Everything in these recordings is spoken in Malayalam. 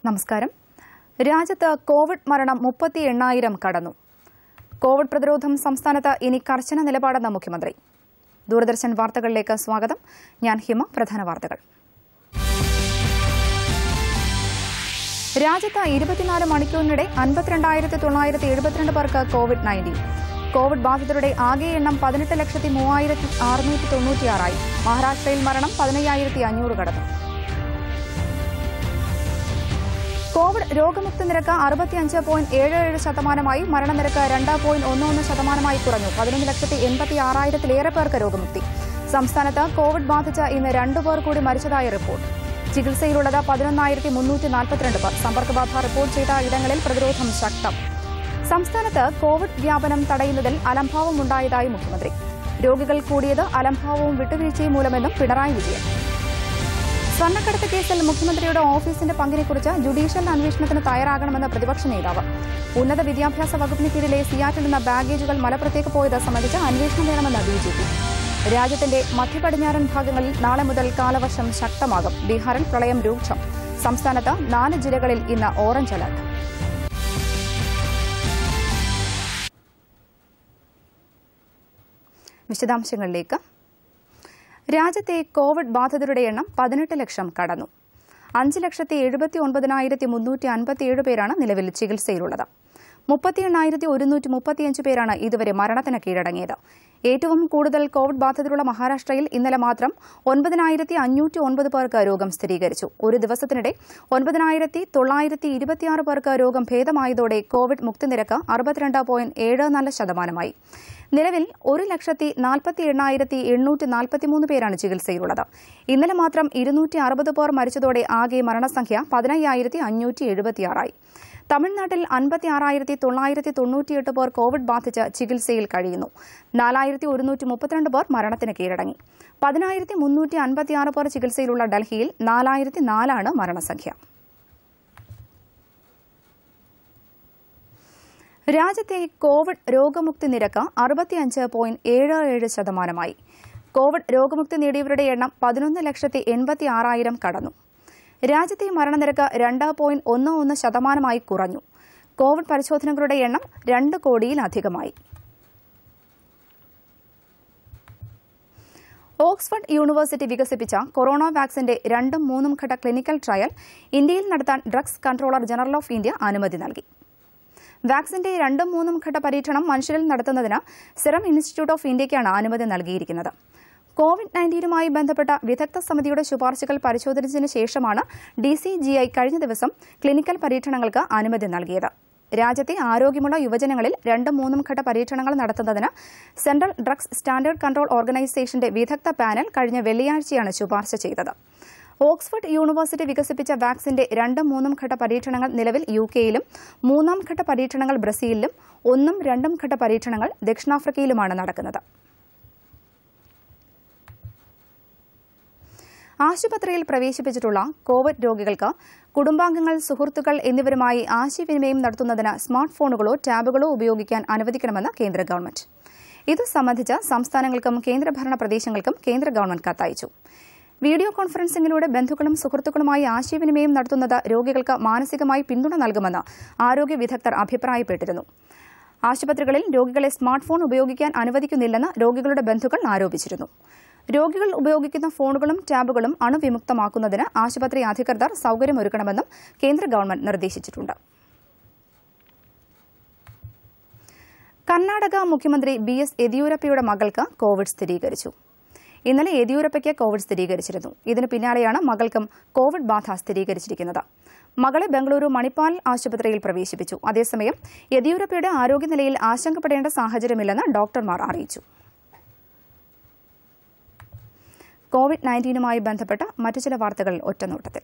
നമസ്കാരം രാജ്യത്ത് കോവിഡ് മരണം മുപ്പത്തി എണ്ണായിരം കടന്നു കോവിഡ് പ്രതിരോധം സംസ്ഥാനത്ത് ഇനി കർശന നിലപാടെന്ന മുഖ്യമന്ത്രി ദൂരദർശൻ വാർത്തകളിലേക്ക് സ്വാഗതം ഞാൻ ഹിമ പ്രധാന വാർത്തകൾ രാജ്യത്ത് ഇരുപത്തിനാല് മണിക്കൂറിനിടെ അൻപത്തിരണ്ടായിരത്തി തൊള്ളായിരത്തി എഴുപത്തിരണ്ട് പേർക്ക് കോവിഡ് നയൻറ്റീൻ കോവിഡ് ബാധിതരുടെ ആകെ എണ്ണം പതിനെട്ട് ലക്ഷത്തി മൂവായിരത്തി അറുന്നൂറ്റി തൊണ്ണൂറ്റിയാറായി മഹാരാഷ്ട്രയിൽ മരണം പതിനയ്യായിരത്തി അഞ്ഞൂറ് കടന്നു കോവിഡ് രോഗമുക്തി നിരക്ക് അറുപത്തിയഞ്ച് പോയിന്റ് ഏഴ് ഏഴ് ശതമാനമായി മരണനിരക്ക് രണ്ട് പോയിന്റ് ഒന്ന് ഒന്ന് ശതമാനമായി കുറഞ്ഞു പതിനൊന്ന് ലക്ഷത്തി എൺപത്തി ആറായിരത്തിലേറെ പേർക്ക് രോഗമുക്തി സംസ്ഥാനത്ത് കോവിഡ് ബാധിച്ച് ഇന്ന് രണ്ടു പേർ കൂടി മരിച്ചതായി റിപ്പോർട്ട് ചികിത്സയിലുള്ളത് പതിനൊന്നായിരത്തി മുന്നൂറ്റി നാൽപ്പത്തിരണ്ട് പേർ സമ്പർക്കബാധ റിപ്പോർട്ട് ചെയ്ത ഇടങ്ങളിൽ പ്രതിരോധം ശക്തം സംസ്ഥാനത്ത് കോവിഡ് വ്യാപനം തടയുന്നതിൽ അലംഭാവമുണ്ടായതായി മുഖ്യമന്ത്രി രോഗികൾ കൂടിയത് അലംഭാവവും വിട്ടുവീഴ്ചയും മൂലമെന്നും പിണറായി വിജയൻ സ്വർണ്ണക്കടത്ത് കേസിൽ മുഖ്യമന്ത്രിയുടെ ഓഫീസിന്റെ പങ്കിനെക്കുറിച്ച് ജുഡീഷ്യൽ അന്വേഷണത്തിന് തയ്യാറാകണമെന്ന് പ്രതിപക്ഷ നേതാവ് ഉന്നത വിദ്യാഭ്യാസ വകുപ്പിന് കീഴിലെ സിയാറ്റിൽ നിന്ന് ബാഗേജുകൾ മലപ്പുറത്തേക്ക് പോയത് സംബന്ധിച്ച് അന്വേഷണം വേണമെന്ന് ബി ജെ പി രാജ്യത്തിന്റെ മധ്യപടിഞ്ഞാറൻ ഭാഗങ്ങളിൽ നാളെ മുതൽ കാലവർഷം ശക്തമാകും ബീഹാറിൽ പ്രളയം രൂക്ഷം സംസ്ഥാനത്ത് നാല് ജില്ലകളിൽ ഇന്ന് ഓറഞ്ച് അലർട്ട് വിശദാംശങ്ങളിലേക്ക് രാജ്യത്തെ കോവിഡ് ബാധിതരുടെ എണ്ണം പതിനെട്ട് ലക്ഷം കടന്നു അഞ്ച് ലക്ഷത്തി എഴുപത്തി ഒൻപതിനായിരത്തി മുന്നൂറ്റി അൻപത്തിയേഴ് പേരാണ് നിലവിൽ ചികിത്സയിലുള്ളത് മുപ്പത്തി എണ്ണായിരത്തി ഒരുന്നൂറ്റി മുപ്പത്തിയഞ്ച് പേരാണ് ഇതുവരെ മരണത്തിന് കീഴടങ്ങിയത് ഏറ്റവും കൂടുതൽ കോവിഡ് ബാധിതരുള്ള മഹാരാഷ്ട്രയിൽ ഇന്നലെ മാത്രം ഒൻപതിനായിരത്തി അഞ്ഞൂറ്റി ഒൻപത് പേർക്ക് രോഗം സ്ഥിരീകരിച്ചു ഒരു ദിവസത്തിനിടെ ഒൻപതിനായിരത്തി തൊള്ളായിരത്തി ഇരുപത്തിയാറ് പേർക്ക് രോഗം ഭേദമായതോടെ കോവിഡ് മുക്തിനിരക്ക് അറുപത്തിരണ്ട് പോയിന്റ് ഏഴ് നാല് ശതമാനമായി നിലവിൽ ഒരു ലക്ഷത്തി നാൽപ്പത്തി എണ്ണായിരത്തി എണ്ണൂറ്റി നാൽപ്പത്തിമൂന്ന് പേരാണ് ചികിത്സയിലുള്ളത് ഇന്നലെ മാത്രം ഇരുന്നൂറ്റി അറുപത് പേർ മരിച്ചതോടെ ആകെ മരണസംഖ്യ പതിനയ്യായിരത്തി അഞ്ഞൂറ്റി എഴുപത്തിയാറായി തമിഴ്നാട്ടിൽ അൻപത്തി ആറായിരത്തി തൊള്ളായിരത്തി തൊണ്ണൂറ്റിയെട്ട് പേർ കോവിഡ് ബാധിച്ച് ചികിത്സയിൽ കഴിയുന്നു നാലായിരത്തി ഒരുന്നൂറ്റി മുപ്പത്തിരണ്ട് പേർ മരണത്തിന് കീഴടങ്ങി പതിനായിരത്തി മുന്നൂറ്റി അൻപത്തിയാറ് പേർ ചികിത്സയിലുള്ള ഡൽഹിയിൽ നാലായിരത്തി നാലാണ് മരണസംഖ്യ രാജ്യത്തെ കോവിഡ് രോഗമുക്തി നിരക്ക് അറുപത്തിയഞ്ച് പോയിന്റ് ഏഴ് ഏഴ് ശതമാനമായി കോവിഡ് രോഗമുക്തി നേടിയവരുടെ എണ്ണം പതിനൊന്ന് ലക്ഷത്തി എൺപത്തി ആറായിരം കടന്നു രാജ്യത്തെ മരണനിരക്ക് രണ്ട് പോയിന്റ് ഒന്ന് ഒന്ന് ശതമാനമായി കുറഞ്ഞു കോവിഡ് പരിശോധനകളുടെ എണ്ണം രണ്ട് കോടിയിലധികമായി ഓക്സ്ഫർഡ് യൂണിവേഴ്സിറ്റി വികസിപ്പിച്ച കൊറോണ വാക്സിന്റെ രണ്ടും മൂന്നും ഘട്ട ക്ലിനിക്കൽ ട്രയൽ ഇന്ത്യയിൽ നടത്താൻ drugs controller general of India അനുമതി നൽകി വാക്സിന്റെ രണ്ടും മൂന്നും ഘട്ട പരീക്ഷണം മനുഷ്യരിൽ നടത്തുന്നതിന് സിറം ഇൻസ്റ്റിറ്റ്യൂട്ട് ഓഫ് ഇന്ത്യയ്ക്കാണ് അനുമതി നൽകിയിരിക്കുന്നത് കോവിഡ് നയൻറ്റീനുമായി ബന്ധപ്പെട്ട വിദഗ്ധ സമിതിയുടെ ശുപാർശകൾ പരിശോധിച്ചതിന് ശേഷമാണ് ഡിസിജിഐ കഴിഞ്ഞ ദിവസം ക്ലിനിക്കൽ പരീക്ഷണങ്ങൾക്ക് അനുമതി നൽകിയത് രാജ്യത്തെ ആരോഗ്യമുള്ള യുവജനങ്ങളിൽ രണ്ടും മൂന്നും ഘട്ട പരീക്ഷണങ്ങൾ നടത്തുന്നതിന് സെൻട്രൽ ഡ്രഗ്സ് സ്റ്റാൻഡേർഡ് കൺട്രോൾ ഓർഗനൈസേഷന്റെ വിദഗ്ധ പാനൽ കഴിഞ്ഞ വെള്ളിയാഴ്ചയാണ് ശുപാർശ ചെയ്തത് ഓക്സ്ഫർഡ് യൂണിവേഴ്സിറ്റി വികസിപ്പിച്ച വാക്സിന്റെ രണ്ടും മൂന്നും ഘട്ട പരീക്ഷണങ്ങൾ നിലവിൽ യു കെയിലും മൂന്നാം ഘട്ട പരീക്ഷണങ്ങൾ ബ്രസീലിലും ഒന്നും രണ്ടും ഘട്ട പരീക്ഷണങ്ങൾ ദക്ഷിണാഫ്രിക്കയിലുമാണ് നടക്കുന്നത് ആശുപത്രിയിൽ പ്രവേശിപ്പിച്ചിട്ടുള്ള കോവിഡ് രോഗികൾക്ക് കുടുംബാംഗങ്ങൾ സുഹൃത്തുക്കൾ എന്നിവരുമായി ആശയവിനിമയം നടത്തുന്നതിന് സ്മാർട്ട് ഫോണുകളോ ടാബുകളോ ഉപയോഗിക്കാൻ അനുവദിക്കണമെന്ന് കേന്ദ്ര ഗവൺമെന്റ് ഇത് സംബന്ധിച്ച് സംസ്ഥാനങ്ങൾക്കും കേന്ദ്രഭരണ പ്രദേശങ്ങൾക്കും കേന്ദ്ര ഗവൺമെന്റ് കത്തയച്ചു വീഡിയോ കോൺഫറൻസിംഗിലൂടെ ബന്ധുക്കളും സുഹൃത്തുക്കളുമായി ആശയവിനിമയം നടത്തുന്നത് രോഗികൾക്ക് മാനസികമായി പിന്തുണ നൽകുമെന്ന് ആരോഗ്യ വിദഗ്ധർ അഭിപ്രായപ്പെട്ടിരുന്നു ആശുപത്രികളിൽ രോഗികളെ സ്മാർട്ട് ഫോൺ ഉപയോഗിക്കാൻ അനുവദിക്കുന്നില്ലെന്ന് രോഗികളുടെ ബന്ധുക്കൾ ആരോപിച്ചിരുന്നു രോഗികൾ ഉപയോഗിക്കുന്ന ഫോണുകളും ടാബുകളും അണുവിമുക്തമാക്കുന്നതിന് ആശുപത്രി അധികൃതർ സൌകര്യമൊരുക്കണമെന്നും കേന്ദ്ര ഗവൺമെന്റ് നിർദ്ദേശിച്ചിട്ടുണ്ട് കർണാടക മുഖ്യമന്ത്രി ബി എസ് യെദ്യൂരപ്പയുടെ മകൾക്ക് കോവിഡ് സ്ഥിരീകരിച്ചു ഇന്നലെ യെദ്യൂരപ്പയ്ക്ക് കോവിഡ് സ്ഥിരീകരിച്ചിരുന്നു ഇതിന് പിന്നാലെയാണ് മകൾക്കും കോവിഡ് ബാധ സ്ഥിരീകരിച്ചിരിക്കുന്നത് മകളെ ബംഗളൂരു മണിപ്പാൽ ആശുപത്രിയിൽ പ്രവേശിപ്പിച്ചു അതേസമയം യെദ്യൂരപ്പയുടെ ആരോഗ്യനിലയിൽ ആശങ്കപ്പെടേണ്ട സാഹചര്യമില്ലെന്ന് ഡോക്ടർമാർ അറിയിച്ചു കോവിഡ് നയൻറ്റീനുമായി ബന്ധപ്പെട്ട മറ്റു ചില വാർത്തകൾ ഒറ്റനോട്ടത്തിൽ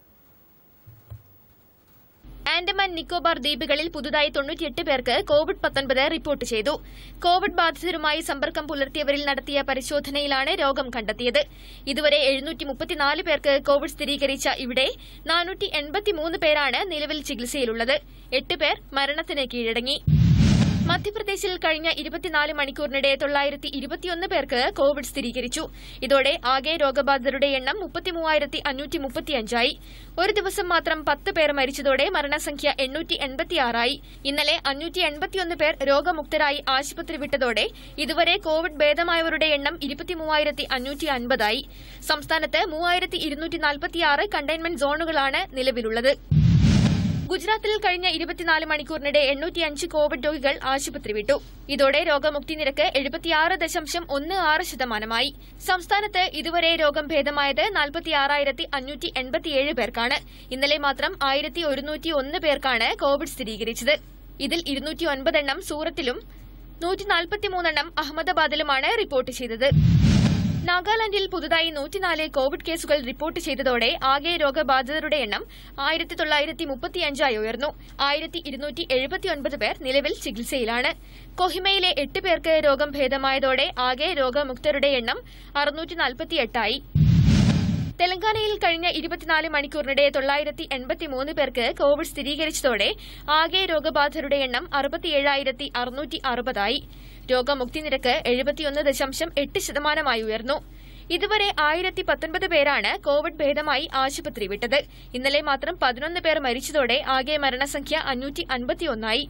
ആൻഡമാൻ നിക്കോബാർ ദ്വീപുകളിൽ പുതുതായി തൊണ്ണൂറ്റിയെട്ട് പേർക്ക് കോവിഡ് പത്തൊൻപത് റിപ്പോർട്ട് ചെയ്തു കോവിഡ് ബാധിതരുമായി സമ്പർക്കം പുലർത്തിയവരിൽ നടത്തിയ പരിശോധനയിലാണ് രോഗം കണ്ടെത്തിയത് ഇതുവരെ എഴുന്നൂറ്റി മുപ്പത്തിനാല് പേർക്ക് കോവിഡ് സ്ഥിരീകരിച്ച ഇവിടെ നാനൂറ്റി എൺപത്തിമൂന്ന് പേരാണ് നിലവിൽ ചികിത്സയിലുള്ളത് എട്ട് പേർ മരണത്തിന് കീഴടങ്ങി മധ്യപ്രദേശിൽ കഴിഞ്ഞ ഇരുപത്തിനാല് മണിക്കൂറിനിടെ തൊള്ളായിരത്തി ഇരുപത്തിയൊന്ന് പേർക്ക് കോവിഡ് സ്ഥിരീകരിച്ചു ഇതോടെ ആകെ രോഗബാധിതരുടെ എണ്ണം മുപ്പത്തിമൂവായിരത്തി അഞ്ഞൂറ്റി മുപ്പത്തിയഞ്ചായി ഒരു ദിവസം മാത്രം പത്ത് പേർ മരിച്ചതോടെ മരണസംഖ്യ എണ്ണൂറ്റി എൺപത്തിയാറായി ഇന്നലെ അഞ്ഞൂറ്റി എൺപത്തിയൊന്ന് പേർ രോഗമുക്തരായി ആശുപത്രി വിട്ടതോടെ ഇതുവരെ കോവിഡ് ഭേദമായവരുടെ എണ്ണം ഇരുപത്തിമൂവായിരത്തി അഞ്ഞൂറ്റി അൻപതായി സംസ്ഥാനത്ത് മൂവായിരത്തി ഇരുന്നൂറ്റി നാൽപ്പത്തിയാറ് കണ്ടെയ്ൻമെന്റ് സോണുകളാണ് നിലവിലുള്ളത് ഗുജറാത്തിൽ കഴിഞ്ഞ ഇരുപത്തിനാല് മണിക്കൂറിനിടെ എണ്ണൂറ്റിയഞ്ച് കോവിഡ് രോഗികൾ ആശുപത്രി വിട്ടു ഇതോടെ രോഗമുക്തി നിരക്ക് എഴുപത്തിയാറ് ദശാംശം ഒന്ന് ആറ് ശതമാനമായി സംസ്ഥാനത്ത് ഇതുവരെ രോഗം ഭേദമായത് നാൽപ്പത്തിയാറായിരത്തി അഞ്ഞൂറ്റി എൺപത്തിയേഴ് പേർക്കാണ് ഇന്നലെ മാത്രം ആയിരത്തി ഒരുന്നൂറ്റി ഒന്ന് പേർക്കാണ് കോവിഡ് സ്ഥിരീകരിച്ചത് ഇതിൽ ഇരുന്നൂറ്റി ഒൻപതെണ്ണം സൂറത്തിലും നൂറ്റി നാൽപ്പത്തിമൂന്നെണ്ണം അഹമ്മദാബാദിലുമാണ് റിപ്പോർട്ട് ചെയ്തത് നാഗാലാൻഡിൽ പുതുതായി നൂറ്റിനാല് കോവിഡ് കേസുകൾ റിപ്പോർട്ട് ചെയ്തതോടെ ആകെ രോഗബാധിതരുടെ എണ്ണം ആയിരത്തി തൊള്ളായിരത്തി മുപ്പത്തിയഞ്ചായി ഉയർന്നു ആയിരത്തി ഇരുന്നൂറ്റി എഴുപത്തിയൊൻപത് പേർ നിലവിൽ ചികിത്സയിലാണ് കൊഹിമയിലെ എട്ട് പേർക്ക് രോഗം ഭേദമായതോടെ ആകെ രോഗമുക്തരുടെ എണ്ണം അറുന്നൂറ്റി നാൽപ്പത്തിയെട്ടായി തെലങ്കാനയിൽ കഴിഞ്ഞ ഇരുപത്തിനാല് മണിക്കൂറിനിടെ തൊള്ളായിരത്തി എൺപത്തിമൂന്ന് പേർക്ക് കോവിഡ് സ്ഥിരീകരിച്ചതോടെ ആകെ രോഗബാധിതരുടെ എണ്ണം അറുപത്തിയേഴായിരത്തി അറുന്നൂറ്റി അറുപതായി രോഗമുക്തി നിരക്ക് എഴുപത്തിയൊന്ന് ദശാംശം എട്ട് ശതമാനമായി ഉയർന്നു ഇതുവരെ ആയിരത്തി പത്തൊൻപത് പേരാണ് കോവിഡ് ഭേദമായി ആശുപത്രി വിട്ടത് ഇന്നലെ മാത്രം പതിനൊന്ന് പേർ മരിച്ചതോടെ ആകെ മരണസംഖ്യ അഞ്ഞൂറ്റി അൻപത്തിയൊന്നായി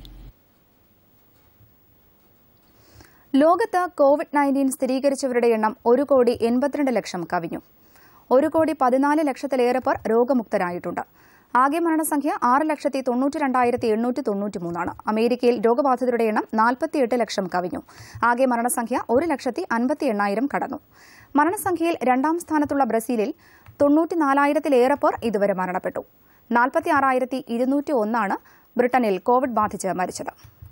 ലോകത്ത് കോവിഡ് നയൻറ്റീൻ സ്ഥിരീകരിച്ചവരുടെ എണ്ണം ഒരു കോടി എൺപത്തിരണ്ട് ലക്ഷം കവിഞ്ഞു ഒരു കോടി പതിനാല് ലക്ഷത്തിലേറെ പേർ രോഗമുക്തരായിട്ടുണ്ട് ആകെ മരണസംഖ്യ ആറ് ലക്ഷത്തി തൊണ്ണൂറ്റി രണ്ടായിരത്തി എണ്ണൂറ്റി തൊണ്ണൂറ്റി മൂന്നാണ് അമേരിക്കയിൽ രോഗബാധിതരുടെ എണ്ണം നാൽപ്പത്തിയെട്ട് ലക്ഷം കവിഞ്ഞു ആകെ മരണസംഖ്യ ഒരു ലക്ഷത്തി അൻപത്തി എണ്ണായിരം കടന്നു മരണസംഖ്യയിൽ രണ്ടാം സ്ഥാനത്തുള്ള ബ്രസീലിൽ തൊണ്ണൂറ്റിനാലായിരത്തിലേറെ പേർ ഇതുവരെ മരണപ്പെട്ടു നാൽപ്പത്തി ആറായിരത്തി ഇരുന്നൂറ്റി ഒന്നാണ് ബ്രിട്ടനിൽ കോവിഡ് ബാധിച്ച് മരിച്ചത്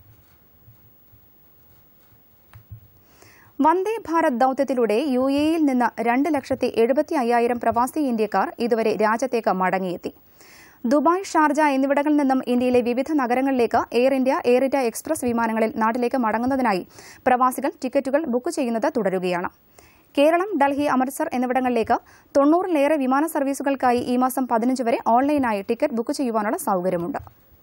വന്ദേ ഭാരത് ദൌത്യത്തിലൂടെ യു എയിൽ നിന്ന് രണ്ട് ലക്ഷത്തി എഴുപത്തി അയ്യായിരം പ്രവാസി ഇന്ത്യക്കാർ ഇതുവരെ രാജ്യത്തേക്ക് മടങ്ങിയെത്തി ദുബായ് ഷാർജ എന്നിവിടങ്ങളിൽ നിന്നും ഇന്ത്യയിലെ വിവിധ നഗരങ്ങളിലേക്ക് Air India Air India Express വിമാനങ്ങളിൽ നാട്ടിലേക്ക് മടങ്ങുന്നതിനായി പ്രവാസികൾ ടിക്കറ്റുകൾ ബുക്ക് ചെയ്യുന്നത് തുടരുകയാണ് കേരളം ഡൽഹി അമൃത്സർ എന്നിവിടങ്ങളിലേക്ക് തൊണ്ണൂറിലേറെ വിമാന സർവീസുകൾക്കായി ഈ മാസം പതിനഞ്ച് വരെ ഓൺലൈനായി ടിക്കറ്റ് ബുക്ക് ചെയ്യുവാനുള്ള സൌകര്യമുണ്ട്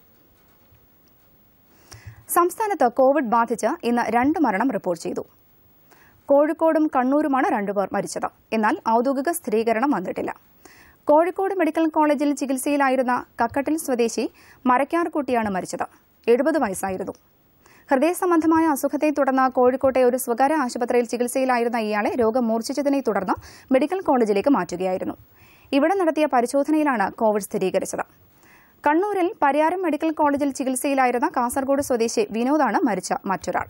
സംസ്ഥാനത്ത് കോവിഡ് ബാധിച്ച് ഇന്ന് രണ്ട് മരണം റിപ്പോർട്ട് ചെയ്തു കോഴിക്കോടും കണ്ണൂരുമാണ് രണ്ടുപേർ മരിച്ചത് എന്നാൽ ഔദ്യോഗിക സ്ഥിരീകരണം വന്നിട്ടില്ല കോഴിക്കോട് മെഡിക്കൽ കോളേജിൽ ചികിത്സയിലായിരുന്ന കക്കട്ടിൽ സ്വദേശി മരക്കാർകുട്ടിയാണ് മരിച്ചത് എഴുപത് വയസ്സായിരുന്നു ഹൃദയ സംബന്ധമായ അസുഖത്തെ തുടർന്ന് കോഴിക്കോട്ടെ ഒരു സ്വകാര്യ ആശുപത്രിയിൽ ചികിത്സയിലായിരുന്ന ഇയാളെ രോഗം മൂർച്ഛിച്ചതിനെ തുടർന്ന് മെഡിക്കൽ കോളേജിലേക്ക് മാറ്റുകയായിരുന്നു ഇവിടെ നടത്തിയ പരിശോധനയിലാണ് കോവിഡ് സ്ഥിരീകരിച്ചത് കണ്ണൂരിൽ പരിയാരം മെഡിക്കൽ കോളേജിൽ ചികിത്സയിലായിരുന്ന കാസർഗോഡ് സ്വദേശി വിനോദാണ് മരിച്ച മറ്റൊരാൾ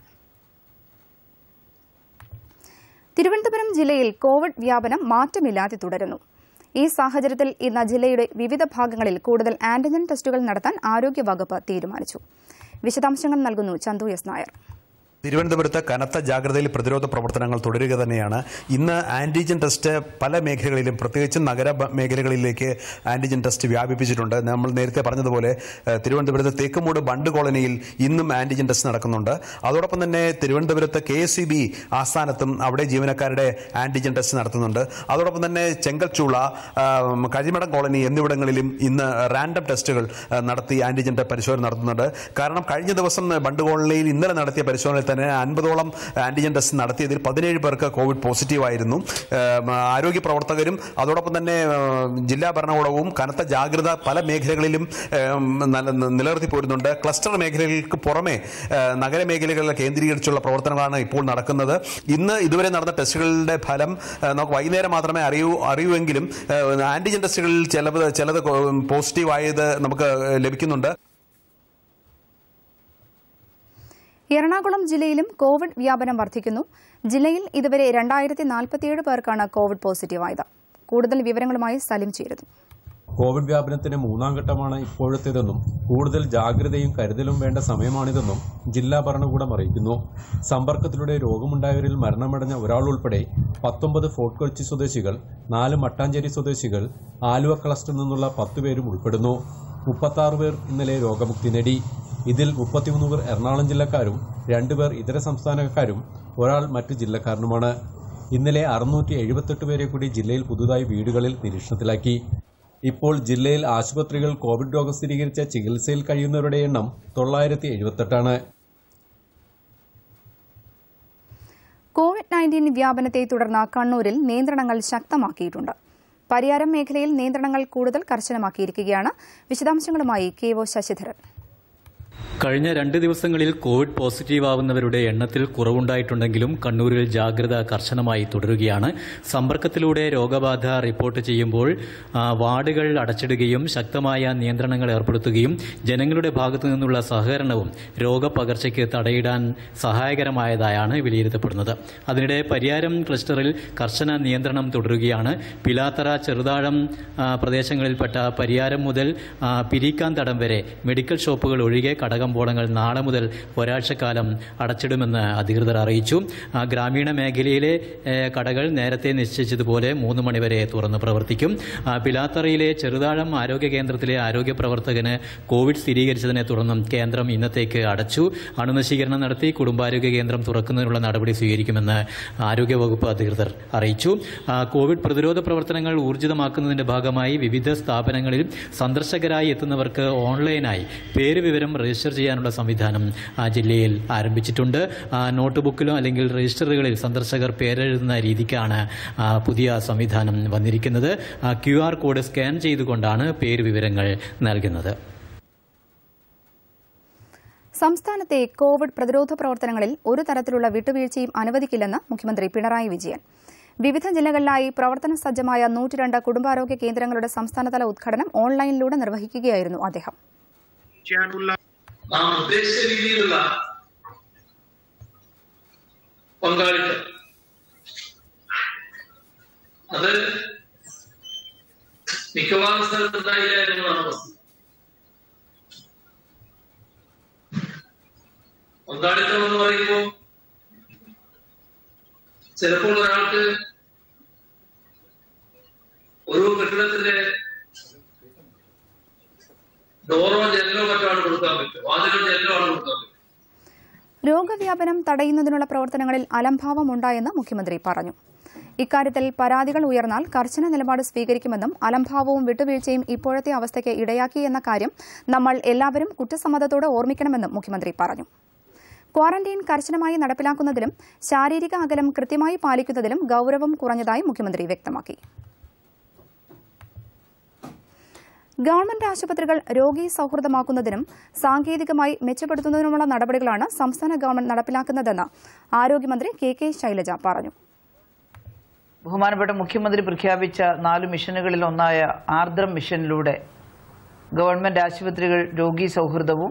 തിരുവനന്തപുരം ജില്ലയിൽ കോവിഡ് വ്യാപനം മാറ്റമില്ലാതെ തുടരുന്നു ഈ സാഹചര്യത്തിൽ ഇന്ന് ജില്ലയുടെ വിവിധ ഭാഗങ്ങളിൽ കൂടുതൽ ആന്റിജൻ ടെസ്റ്റുകൾ നടത്താൻ ആരോഗ്യവകുപ്പ് തീരുമാനിച്ചു വിശദാംശങ്ങൾ നൽകുന്നു ചന്തു എസ് നായർ തിരുവനന്തപുരത്ത് കനത്ത ജാഗ്രതയിൽ പ്രതിരോധ പ്രവർത്തനങ്ങൾ തുടരുക തന്നെയാണ് ഇന്ന് ആന്റിജൻ ടെസ്റ്റ് പല മേഖലകളിലും പ്രത്യേകിച്ചും നഗര ബ- മേഖലകളിലേക്ക് ആന്റിജൻ ടെസ്റ്റ് വ്യാപിപ്പിച്ചിട്ടുണ്ട് നമ്മൾ നേരത്തെ പറഞ്ഞതുപോലെ ഏഹ്, തിരുവനന്തപുരത്ത് തേക്കുമൂട് ബണ്ട് കോളനിയിൽ ഇന്നും ആന്റിജൻ ടെസ്റ്റ് നടക്കുന്നുണ്ട് അതോടൊപ്പം തന്നെ തിരുവനന്തപുരത്ത് കെ എസ് സി ബി ആസ്ഥാനത്തും അവിടെ ജീവനക്കാരുടെ ആന്റിജൻ ടെസ്റ്റ് നടത്തുന്നുണ്ട് അതോടൊപ്പം തന്നെ ചെങ്കൽച്ചൂള ആം, കഴിമടം കോളനി എന്നിവിടങ്ങളിലും ഇന്ന് റാൻഡം ടെസ്റ്റുകൾ ആ, നടത്തി ആന്റിജന്റെ പരിശോധന നടത്തുന്നുണ്ട് കാരണം കഴിഞ്ഞ ദിവസം ബണ്ട് കോളനിയിൽ ഇന്നലെ നടത്തിയ പരിശോധനയിൽ തന്നെ അൻപതോളം ആന്റിജൻ ടെസ്റ്റ് നടത്തിയതിൽ പതിനേഴ് പേർക്ക് കോവിഡ് പോസിറ്റീവ് ആയിരുന്നു ഏം, ആരോഗ്യ പ്രവർത്തകരും അതോടൊപ്പം തന്നെ ഏം, ജില്ലാ ഭരണകൂടവും കനത്ത ജാഗ്രത പല മേഖലകളിലും ഏം, നല്ല- നിലനിർത്തി പോരുന്നുണ്ട് ക്ലസ്റ്റർ മേഖലകൾക്ക് പുറമെ ഏ, നഗരമേഖലകളിൽ കേന്ദ്രീകരിച്ചുള്ള പ്രവർത്തനങ്ങളാണ് ഇപ്പോൾ നടക്കുന്നത് ഇന്ന് ഇതുവരെ നടന്ന ടെസ്റ്റുകളുടെ ഫലം ഏ, നമുക്ക് വൈകുന്നേരം മാത്രമേ അറിയൂ അറിയൂവെങ്കിലും ഏ, ആന്റിജൻ ടെസ്റ്റുകളിൽ ചിലത് ചിലത് പോസിറ്റീവ് ആയത് നമുക്ക് ലഭിക്കുന്നുണ്ട് എറണാകുളം ജില്ലയിലും കോവിഡ് വ്യാപനം വർദ്ധിക്കുന്നു ജില്ലയിൽ ഇതുവരെ രണ്ടായിരത്തി നാൽപ്പത്തിയേഴ് പേർക്കാണ് കോവിഡ് പോസിറ്റീവായത് കൂടുതൽ വിവരങ്ങളുമായി സലിം ചേരുന്നു കോവിഡ് വ്യാപനത്തിന് മൂന്നാം ഘട്ടമാണ് ഇപ്പോഴത്തേതെന്നും കൂടുതൽ ജാഗ്രതയും കരുതലും വേണ്ട സമയമാണിതെന്നും ജില്ലാ ഭരണകൂടം അറിയിക്കുന്നു സമ്പർക്കത്തിലൂടെ രോഗമുണ്ടായവരിൽ മരണമടഞ്ഞ ഒരാൾ ഉൾപ്പെടെ പത്തൊമ്പത് ഫോർട്ട് കൊച്ചി സ്വദേശികൾ നാല് മട്ടാഞ്ചേരി സ്വദേശികൾ ആലുവ ക്ലസ്റ്ററിൽ നിന്നുള്ള പത്ത് പേരും ഉൾപ്പെടുന്നു മുപ്പത്താറ് പേർ ഇന്നലെ രോഗമുക്തി നേടി ഇതിൽ മുപ്പത്തിമൂന്ന് പേർ എറണാകുളം ജില്ലക്കാരും രണ്ടുപേർ ഇതര സംസ്ഥാനക്കാരും ഒരാൾ മറ്റു ജില്ലക്കാരനുമാണ് ഇന്നലെ അറുന്നൂറ്റി എഴുപത്തെട്ട് പേരെ കൂടി ജില്ലയിൽ പുതുതായി വീടുകളിൽ നിരീക്ഷണത്തിലാക്കി ഇപ്പോൾ ജില്ലയിൽ ആശുപത്രികൾ കോവിഡ് രോഗം സ്ഥിരീകരിച്ച ചികിത്സയിൽ കഴിയുന്നവരുടെ എണ്ണം തൊള്ളായിരത്തി എഴുപത്തെട്ടാണ് കോവിഡ് നയൻറ്റീൻ വ്യാപനത്തെ തുടർന്ന് കണ്ണൂരിൽ നിയന്ത്രണങ്ങൾ ശക്തമാക്കിയിട്ടുണ്ട് പരിയാരം മേഖലയിൽ നിയന്ത്രണങ്ങൾ കൂടുതൽ കർശനമാക്കിയിരിക്കുകയാണ് വിശദാംശങ്ങളുമായി കെ ഒ ശശിധരൻ കഴിഞ്ഞ രണ്ട് ദിവസങ്ങളിൽ കോവിഡ് പോസിറ്റീവ് ആവുന്നവരുടെ എണ്ണത്തിൽ കുറവുണ്ടായിട്ടുണ്ടെങ്കിലും കണ്ണൂരിൽ ജാഗ്രത കർശനമായി തുടരുകയാണ് സമ്പർക്കത്തിലൂടെ രോഗബാധ റിപ്പോർട്ട് ചെയ്യുമ്പോൾ ആ, വാർഡുകൾ അടച്ചിടുകയും ശക്തമായ നിയന്ത്രണങ്ങൾ ഏർപ്പെടുത്തുകയും ജനങ്ങളുടെ ഭാഗത്തു നിന്നുള്ള സഹകരണവും രോഗപകർച്ചയ്ക്ക് തടയിടാൻ സഹായകരമായതായാണ് വിലയിരുത്തപ്പെടുന്നത് അതിനിടെ പരിയാരം ക്ലസ്റ്ററിൽ കർശന നിയന്ത്രണം തുടരുകയാണ് പിലാത്തറ ചെറുതാഴം ആ, പ്രദേശങ്ങളിൽപ്പെട്ട പരിയാരം മുതൽ ആ, പിരിക്കാന്തടം വരെ മെഡിക്കൽ ഷോപ്പുകൾ ഒഴികെ കടകമ്പോളങ്ങൾ നാളെ മുതൽ ഒരാഴ്ചക്കാലം അടച്ചിടുമെന്ന് അധികൃതർ അറിയിച്ചു ആ, ഗ്രാമീണ മേഖലയിലെ ഏ, കടകൾ നേരത്തെ നിശ്ചയിച്ചതുപോലെ മൂന്ന് മണിവരെ തുറന്ന് പ്രവർത്തിക്കും ആ, പിലാത്തറയിലെ ചെറുതാഴം ആരോഗ്യ കേന്ദ്രത്തിലെ ആരോഗ്യ പ്രവർത്തകന് കോവിഡ് സ്ഥിരീകരിച്ചതിനെ തുടർന്നും കേന്ദ്രം ഇന്നത്തേക്ക് അടച്ചു അണുനശീകരണം നടത്തി കുടുംബാരോഗ്യ കേന്ദ്രം തുറക്കുന്നതിനുള്ള നടപടി സ്വീകരിക്കുമെന്ന് ആരോഗ്യവകുപ്പ് അധികൃതർ അറിയിച്ചു ആ, കോവിഡ് പ്രതിരോധ പ്രവർത്തനങ്ങൾ ഊർജിതമാക്കുന്നതിന്റെ ഭാഗമായി വിവിധ സ്ഥാപനങ്ങളിൽ സന്ദർശകരായി എത്തുന്നവർക്ക് ഓൺലൈനായി പേര് വിവരം രജിസ്റ്റർ ചെയ്യാനുള്ള സംവിധാനം ആ, ജില്ലയിൽ ആരംഭിച്ചിട്ടുണ്ട് ആ, നോട്ട് ബുക്കിലോ അല്ലെങ്കിൽ രജിസ്റ്ററുകളിൽ സന്ദർശകർ പേരെഴുതുന്ന രീതിക്കാണ് ആ, പുതിയ സംവിധാനം വന്നിരിക്കുന്നത് ക്യു ആർ കോഡ് സ്കാൻ ചെയ്തുകൊണ്ടാണ് പേര് വിവരങ്ങൾ നൽകുന്നത് സംസ്ഥാനത്തെ കോവിഡ് പ്രതിരോധ പ്രവർത്തനങ്ങളിൽ ഒരു തരത്തിലുള്ള വിട്ടുവീഴ്ചയും അനുവദിക്കില്ലെന്ന് മുഖ്യമന്ത്രി പിണറായി വിജയൻ വിവിധ ജില്ലകളിലായി പ്രവർത്തന സജ്ജമായ നൂറ്റിരണ്ട് കുടുംബാരോഗ്യ കേന്ദ്രങ്ങളുടെ സംസ്ഥാനതല ഉദ്ഘാടനം ഓൺലൈനിലൂടെ നിർവഹിക്കുകയായിരുന്നു അദ്ദേഹം ചെയ്യാനുള്ള നാം ഉദ്ദേശിച്ച രീതിയിലുള്ള പങ്കാളിത്തം അത് മിക്കവാറും സ്ഥലത്ത് ഉണ്ടായില്ല എന്നുള്ളതാണ് വസ്തുത പങ്കാളിത്തം എന്ന് പറയുമ്പോൾ ചിലപ്പോൾ ഒരാൾക്ക് ഒരു കെട്ടിടത്തിന്റെ ഡോറോ ജനലോ മറ്റോ ആണ് കൊടുക്കാൻ പറ്റും വാതിലോ ജനലോ ആണ് കൊടുക്കാൻ പറ്റും രോഗവ്യാപനം തടയുന്നതിനുള്ള പ്രവർത്തനങ്ങളിൽ അലംഭാവമുണ്ടായെന്ന് മുഖ്യമന്ത്രി പറഞ്ഞു ഇക്കാര്യത്തിൽ പരാതികൾ ഉയർന്നാൽ കർശന നിലപാട് സ്വീകരിക്കുമെന്നും അലംഭാവവും വിട്ടുവീഴ്ചയും ഇപ്പോഴത്തെ അവസ്ഥയ്ക്ക് ഇടയാക്കി എന്ന കാര്യം നമ്മൾ എല്ലാവരും കുറ്റസമ്മതത്തോടെ ഓർമ്മിക്കണമെന്നും മുഖ്യമന്ത്രി പറഞ്ഞു ക്വാറന്റൈൻ കർശനമായി നടപ്പിലാക്കുന്നതിലും ശാരീരിക അകലം കൃത്യമായി പാലിക്കുന്നതിലും ഗൌരവം കുറഞ്ഞതായി മുഖ്യമന്ത്രി വ്യക്തമാക്കി ഗവൺമെന്റ് ആശുപത്രികൾ രോഗി സൌഹൃദമാക്കുന്നതിനും സാങ്കേതികമായി മെച്ചപ്പെടുത്തുന്നതിനുമുള്ള നടപടികളാണ് സംസ്ഥാന ഗവൺമെന്റ് നടപ്പിലാക്കുന്നതെന്ന് ആരോഗ്യമന്ത്രി കെ കെ ശൈലജ പറഞ്ഞു ബഹുമാനപ്പെട്ട മുഖ്യമന്ത്രി പ്രഖ്യാപിച്ച നാല് മിഷനുകളിൽ ഒന്നായ ആർദ്രം മിഷനിലൂടെ ഗവൺമെന്റ് ആശുപത്രികൾ രോഗി സൗഹൃദവും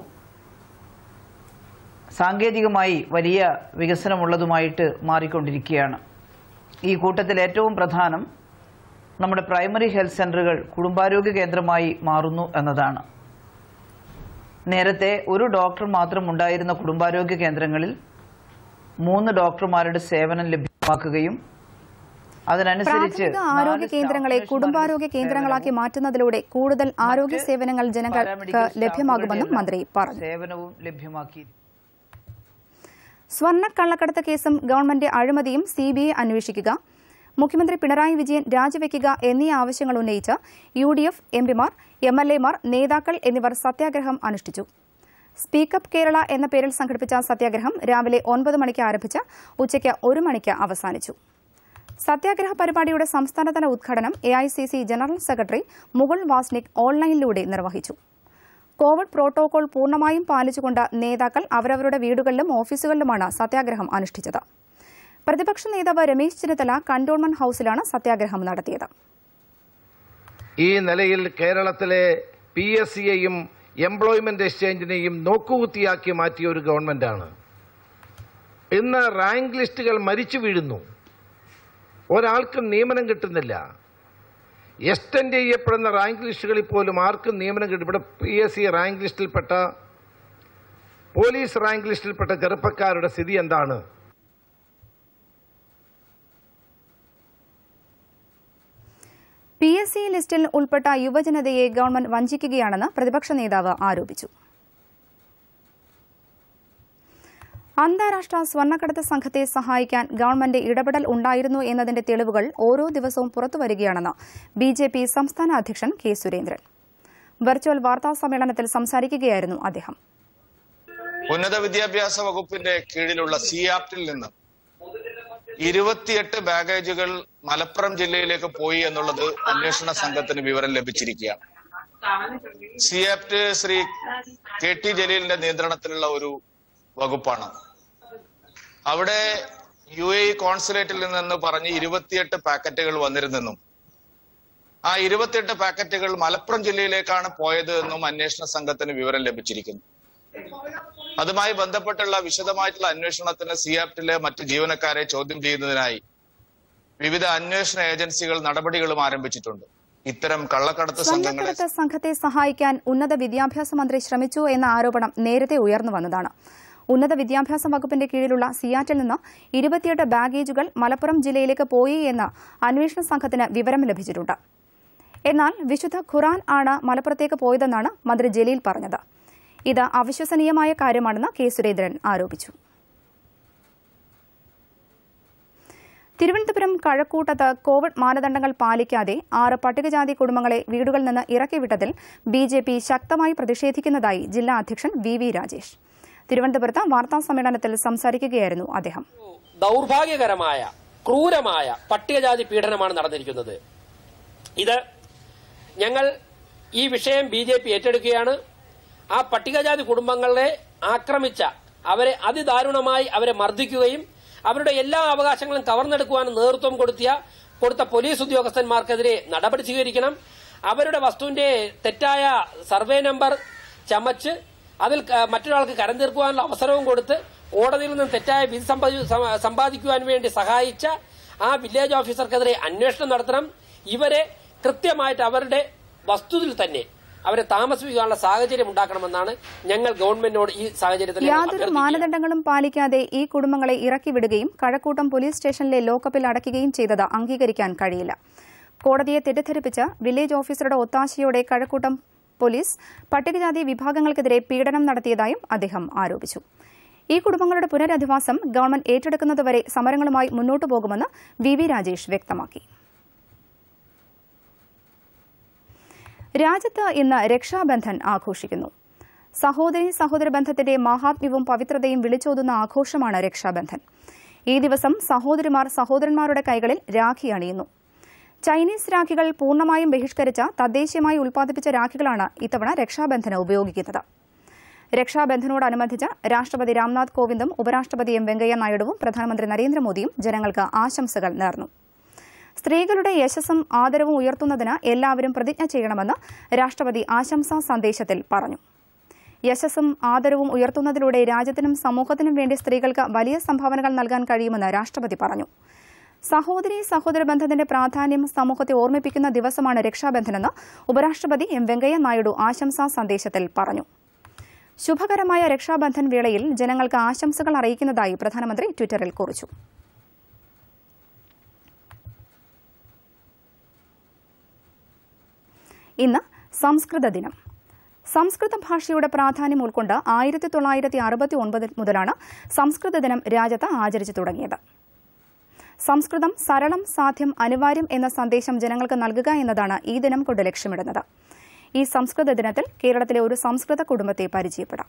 സാങ്കേതികമായി വലിയ വികസനമുള്ളതുമായിട്ട് മാറിക്കൊണ്ടിരിക്കുകയാണ് ഈ കൂട്ടത്തിൽ ഏറ്റവും പ്രധാനം നമ്മുടെ പ്രൈമറി ഹെൽത്ത് സെന്ററുകൾ കുടുംബാരോഗ്യ കേന്ദ്രമായി മാറുന്നു എന്നതാണ് നേരത്തെ ഒരു ഡോക്ടർ മാത്രം ഉണ്ടായിരുന്ന കുടുംബാരോഗ്യ കേന്ദ്രങ്ങളിൽ മൂന്ന് ഡോക്ടർമാരുടെ സേവനം ലഭ്യമാക്കുകയും അതിനനുസരിച്ച് പ്രാഥമിക ആരോഗ്യ കേന്ദ്രങ്ങളെ കുടുംബാരോഗ്യ കേന്ദ്രങ്ങളാക്കി മാറ്റുന്നതിലൂടെ കൂടുതൽ ആരോഗ്യ സേവനങ്ങൾ ജനങ്ങൾക്ക് ലഭ്യമാകുമെന്നും മന്ത്രി പറഞ്ഞു സേവനവും ലഭ്യമാക്കി സ്വർണ്ണക്കള്ളക്കടത്ത് കേസും ഗവൺമെന്റ് അഴിമതിയും സിബിഐ അന്വേഷിക്കുക മുഖ്യമന്ത്രി പിണറായി വിജയൻ രാജിവെക്കുക എന്നീ ആവശ്യങ്ങൾ ഉന്നയിച്ച് യു ഡി എഫ് എംപിമാർ എം എൽ എമാർ നേതാക്കൾ എന്നിവർ സത്യാഗ്രഹം അനുഷ്ഠിച്ചു സ്പീക്കപ്പ് കേരള എന്ന പേരിൽ സംഘടിപ്പിച്ച സത്യാഗ്രഹം രാവിലെ ഒൻപത് മണിക്ക് ആരംഭിച്ച് ഉച്ചയ്ക്ക് ഒരു മണിക്ക് അവസാനിച്ചു സത്യാഗ്രഹ പരിപാടിയുടെ സംസ്ഥാനതല ഉദ്ഘാടനം A I C C general secretary Mukul Wasnik ഓൺലൈനിലൂടെ നിർവഹിച്ചു കോവിഡ് പ്രോട്ടോകോൾ പൂർണ്ണമായും പാലിച്ചുകൊണ്ട് നേതാക്കൾ അവരവരുടെ വീടുകളിലും ഓഫീസുകളിലുമാണ് സത്യാഗ്രഹം അനുഷ്ഠിച്ചത് പ്രതിപക്ഷ നേതാവ് രമേശ് ചെന്നിത്തല കണ്ടോൺമെന്റ് ഹൌസിലാണ് സത്യാഗ്രഹം നടത്തിയത് ഈ നിലയിൽ കേരളത്തിലെ പി എസ് സിയെയും എംപ്ലോയ്മെന്റ് എക്സ്ചേഞ്ചിനെയും നോക്കുകുത്തിയാക്കി മാറ്റിയ ഒരു ഗവൺമെന്റാണ് ഇന്ന് റാങ്ക് ലിസ്റ്റുകൾ മരിച്ചു വീഴുന്നു ഒരാൾക്കും നിയമനം കിട്ടുന്നില്ല എക്സ്റ്റെൻഡ് ചെയ്യപ്പെടുന്ന റാങ്ക് ലിസ്റ്റുകളിൽ പോലും ആർക്കും നിയമനം കിട്ടും ഇവിടെ പി എസ് സി റാങ്ക് ലിസ്റ്റിൽപ്പെട്ട പോലീസ് റാങ്ക് ലിസ്റ്റിൽപ്പെട്ട ചെറുപ്പക്കാരുടെ സ്ഥിതി എന്താണ് പി എസ് സി ലിസ്റ്റിൽ ഉൾപ്പെട്ട യുവജനതയെ ഗവൺമെന്റ് വഞ്ചിക്കുകയാണെന്ന് പ്രതിപക്ഷ നേതാവ് ആരോപിച്ചു അന്താരാഷ്ട്ര സ്വർണ്ണക്കടത്ത് സംഘത്തെ സഹായിക്കാൻ ഗവൺമെന്റ് ഇടപെടൽ ഉണ്ടായിരുന്നു എന്നതിന്റെ തെളിവുകൾ ഓരോ ദിവസവും പുറത്തുവരികയാണെന്ന് ബി ജെ പി സംസ്ഥാന അധ്യക്ഷൻ കെ സുരേന്ദ്രൻ വെർച്വൽ വാർത്താ സമ്മേളനത്തിൽ സംസാരിക്കുകയായിരുന്നു അദ്ദേഹം ഉന്നത വിദ്യാഭ്യാസ വകുപ്പിന്റെ കീഴിലുള്ള സിയാപ്റ്റിൽ നിന്ന് ഇരുപത്തിയെട്ട് ബാഗേജുകൾ മലപ്പുറം ജില്ലയിലേക്ക് പോയി എന്നുള്ളത് അന്വേഷണ സംഘത്തിന് വിവരം ലഭിച്ചിരിക്കുകയാണ് സിയാപ്റ്റ് ശ്രീ കെ ടി ജലീലിന്റെ നിയന്ത്രണത്തിലുള്ള ഒരു വകുപ്പാണ് അവിടെ യു എ കോൺസുലേറ്റിൽ നിന്ന് പറഞ്ഞ് ഇരുപത്തിയെട്ട് പാക്കറ്റുകൾ വന്നിരുന്നെന്നും ആ ഇരുപത്തിയെട്ട് പാക്കറ്റുകൾ മലപ്പുറം ജില്ലയിലേക്കാണ് പോയത് എന്നും അന്വേഷണ സംഘത്തിന് വിവരം ലഭിച്ചിരിക്കുന്നു അതുമായി ബന്ധപ്പെട്ടുള്ള വിശദമായിട്ടുള്ള അന്വേഷണത്തിന് സിയാപ്റ്റിലെ മറ്റ് ജീവനക്കാരെ ചോദ്യം ചെയ്യുന്നതിനായി വിവിധ അന്വേഷണ ഏജൻസികൾ നടപടികളും ആരംഭിച്ചിട്ടുണ്ട് ഇത്തരം കള്ളക്കടത്ത് സംഘങ്ങളെ സ്വർണ്ണക്കടത്ത് സംഘത്തെ സഹായിക്കാൻ ഉന്നത വിദ്യാഭ്യാസ മന്ത്രി ശ്രമിച്ചു എന്ന ആരോപണം നേരത്തെ ഉയർന്നു വന്നതാണ് ഉന്നത വിദ്യാഭ്യാസ വകുപ്പിന്റെ കീഴിലുള്ള സിയാറ്റിൽ നിന്ന് ഇരുപത്തിയെട്ട് ബാഗേജുകൾ മലപ്പുറം ജില്ലയിലേക്ക് പോയി എന്ന് അന്വേഷണ സംഘത്തിന് വിവരം ലഭിച്ചിട്ടുണ്ട് എന്നാൽ വിശുദ്ധ ഖുറാൻ ആണ് മലപ്പുറത്തേക്ക് പോയതെന്നാണ് മന്ത്രി ജലീൽ പറഞ്ഞത് ഇത് അവിശ്വസനീയമായ കാര്യമാണെന്ന് കെ സുരേന്ദ്രൻ ആരോപിച്ചു തിരുവനന്തപുരം കഴക്കൂട്ടത്ത് കോവിഡ് മാനദണ്ഡങ്ങൾ പാലിക്കാതെ ആറ് പട്ടികജാതി കുടുംബങ്ങളെ വീടുകളിൽ നിന്ന് ഇറക്കിവിട്ടതിൽ ബി ജെ പി ശക്തമായി പ്രതിഷേധിക്കുന്നതായി ജില്ലാ അധ്യക്ഷൻ വി വി രാജേഷ് തിരുവനന്തപുരത്ത് വാർത്താ സമ്മേളനത്തിൽ സംസാരിക്കുകയായിരുന്നു അദ്ദേഹം ദൗർഭാഗ്യകരമായ ക്രൂരമായ പട്ടികജാതി പീഡനമാണ് നടന്നിരിക്കുന്നത് ഇത് ഞങ്ങൾ ഈ വിഷയം ബി ജെ പി ഏറ്റെടുക്കുകയാണ് ആ പട്ടികജാതി കുടുംബങ്ങളെ ആക്രമിച്ച അവരെ അതിദാരുണമായി അവരെ മർദ്ദിക്കുകയും അവരുടെ എല്ലാ അവകാശങ്ങളും കവർന്നെടുക്കുവാൻ നേതൃത്വം കൊടുത്തിയ കൊടുത്ത പോലീസ് ഉദ്യോഗസ്ഥന്മാർക്കെതിരെ നടപടി സ്വീകരിക്കണം അവരുടെ വസ്തുവിന്റെ തെറ്റായ സർവേ നമ്പർ ചമച്ച് അതിൽ ക- മറ്റൊരാൾക്ക് കരം തീർക്കുവാനുള്ള അവസരവും കൊടുത്ത് കോടതിയിൽ നിന്നും തെറ്റായ വിധി സമ്പാദി- സ- സമ്പാദിക്കുവാൻ വേണ്ടി സഹായിച്ച ആ വില്ലേജ് ഓഫീസർക്കെതിരെ അന്വേഷണം നടത്തണം ഇവരെ കൃത്യമായിട്ട് അവരുടെ വസ്തുവിൽ തന്നെ അവരെ താമസിപ്പിക്കാനുള്ള സാഹചര്യം ഉണ്ടാക്കണമെന്നാണ് ഞങ്ങൾ ഗവൺമെന്റിനോട് ഈ സാഹചര്യത്തിൽ യാതൊരു അഭ്യർത്ഥിക്കുന്നത്. മാനദണ്ഡങ്ങളും പാലിക്കാതെ ഈ കുടുംബങ്ങളെ ഇറക്കിവിടുകയും കഴക്കൂട്ടം പോലീസ് സ്റ്റേഷനിലെ ലോക്കപ്പിൽ അടയ്ക്കുകയും ചെയ്തത് അംഗീകരിക്കാൻ കഴിയില്ല കോടതിയെ തെറ്റിദ്ധരിപ്പിച്ച് വില്ലേജ് ഓഫീസറുടെ ഒത്താശയോടെ കഴക്കൂട്ടം പോലീസ് പട്ടികജാതി വിഭാഗങ്ങൾക്കെതിരെ പീഡനം നടത്തിയതായും അദ്ദേഹം ആരോപിച്ചു ഈ കുടുംബങ്ങളുടെ പുനരധിവാസം ഗവൺമെന്റ് ഏറ്റെടുക്കുന്നതുവരെ സമരങ്ങളുമായി മുന്നോട്ടു പോകുമെന്ന് വി വി രാജേഷ് വ്യക്തമാക്കി രാജ്യത്ത് ഇന്ന് രക്ഷാബന്ധൻ ആഘോഷിക്കുന്നു സഹോദരി സഹോദര ബന്ധത്തിന്റെ മഹാത്മ്യവും പവിത്രതയും വിളിച്ചോതുന്ന ആഘോഷമാണ് രക്ഷാബന്ധൻ ഈ ദിവസം സഹോദരിമാർ സഹോദരന്മാരുടെ കൈകളിൽ രാഖി അണിയുന്നു ചൈനീസ് രാഖികൾ പൂർണ്ണമായും ബഹിഷ്കരിച്ച തദ്ദേശീയമായി ഉൽപ്പാദിപ്പിച്ച രാഖികളാണ് ഇത്തവണ രക്ഷാബന്ധന് ഉപയോഗിക്കുന്നത് രക്ഷാബന്ധനോടനുബന്ധിച്ച് രാഷ്ട്രപതി രാംനാഥ് കോവിന്ദും ഉപരാഷ്ട്രപതി എം വെങ്കയ്യ നായിഡുവും പ്രധാനമന്ത്രി നരേന്ദ്രമോദിയും ജനങ്ങൾക്ക് ആശംസകൾ നേർന്നു സ്ത്രീകളുടെ യശസ്സും ആദരവും ഉയർത്തുന്നതിന് എല്ലാവരും പ്രതിജ്ഞ ചെയ്യണമെന്ന് രാഷ്ട്രപതി ആശംസാ സന്ദേശത്തിൽ പറഞ്ഞു യശസ്സും ആദരവും ഉയർത്തുന്നതിലൂടെ രാജ്യത്തിനും സമൂഹത്തിനും വേണ്ടി സ്ത്രീകൾക്ക് വലിയ സംഭാവനകൾ നൽകാൻ കഴിയുമെന്ന് രാഷ്ട്രപതി പറഞ്ഞു സഹോദരി സഹോദര ബന്ധത്തിന്റെ പ്രാധാന്യം സമൂഹത്തെ ഓർമ്മിപ്പിക്കുന്ന ദിവസമാണ് രക്ഷാബന്ധനെന്ന് ഉപരാഷ്ട്രപതി എം വെങ്കയ്യ നായിഡു ആശംസാ സന്ദേശത്തിൽ പറഞ്ഞു ശുഭകരമായ രക്ഷാബന്ധൻ വേളയിൽ ജനങ്ങൾക്ക് ആശംസകൾ അറിയിക്കുന്നതായി പ്രധാനമന്ത്രി ട്വിറ്ററിൽ കുറിച്ചു ഇന്ന് സംസ്കൃത ദിനം സംസ്കൃത ഭാഷയുടെ പ്രാധാന്യം ഉൾക്കൊണ്ട് ആയിരത്തി തൊള്ളായിരത്തി അറുപത്തി ഒൻപത് മുതലാണ് സംസ്കൃത ദിനം രാജ്യത്ത് ആചരിച്ചു തുടങ്ങിയത് സംസ്കൃതം സരളം സാധ്യം അനിവാര്യം എന്ന സന്ദേശം ജനങ്ങൾക്ക് നൽകുക എന്നതാണ് ഈ ദിനം കൊണ്ട് ലക്ഷ്യമിടുന്നത് ഈ സംസ്കൃത ദിനത്തിൽ കേരളത്തിലെ ഒരു സംസ്കൃത കുടുംബത്തെ പരിചയപ്പെടാം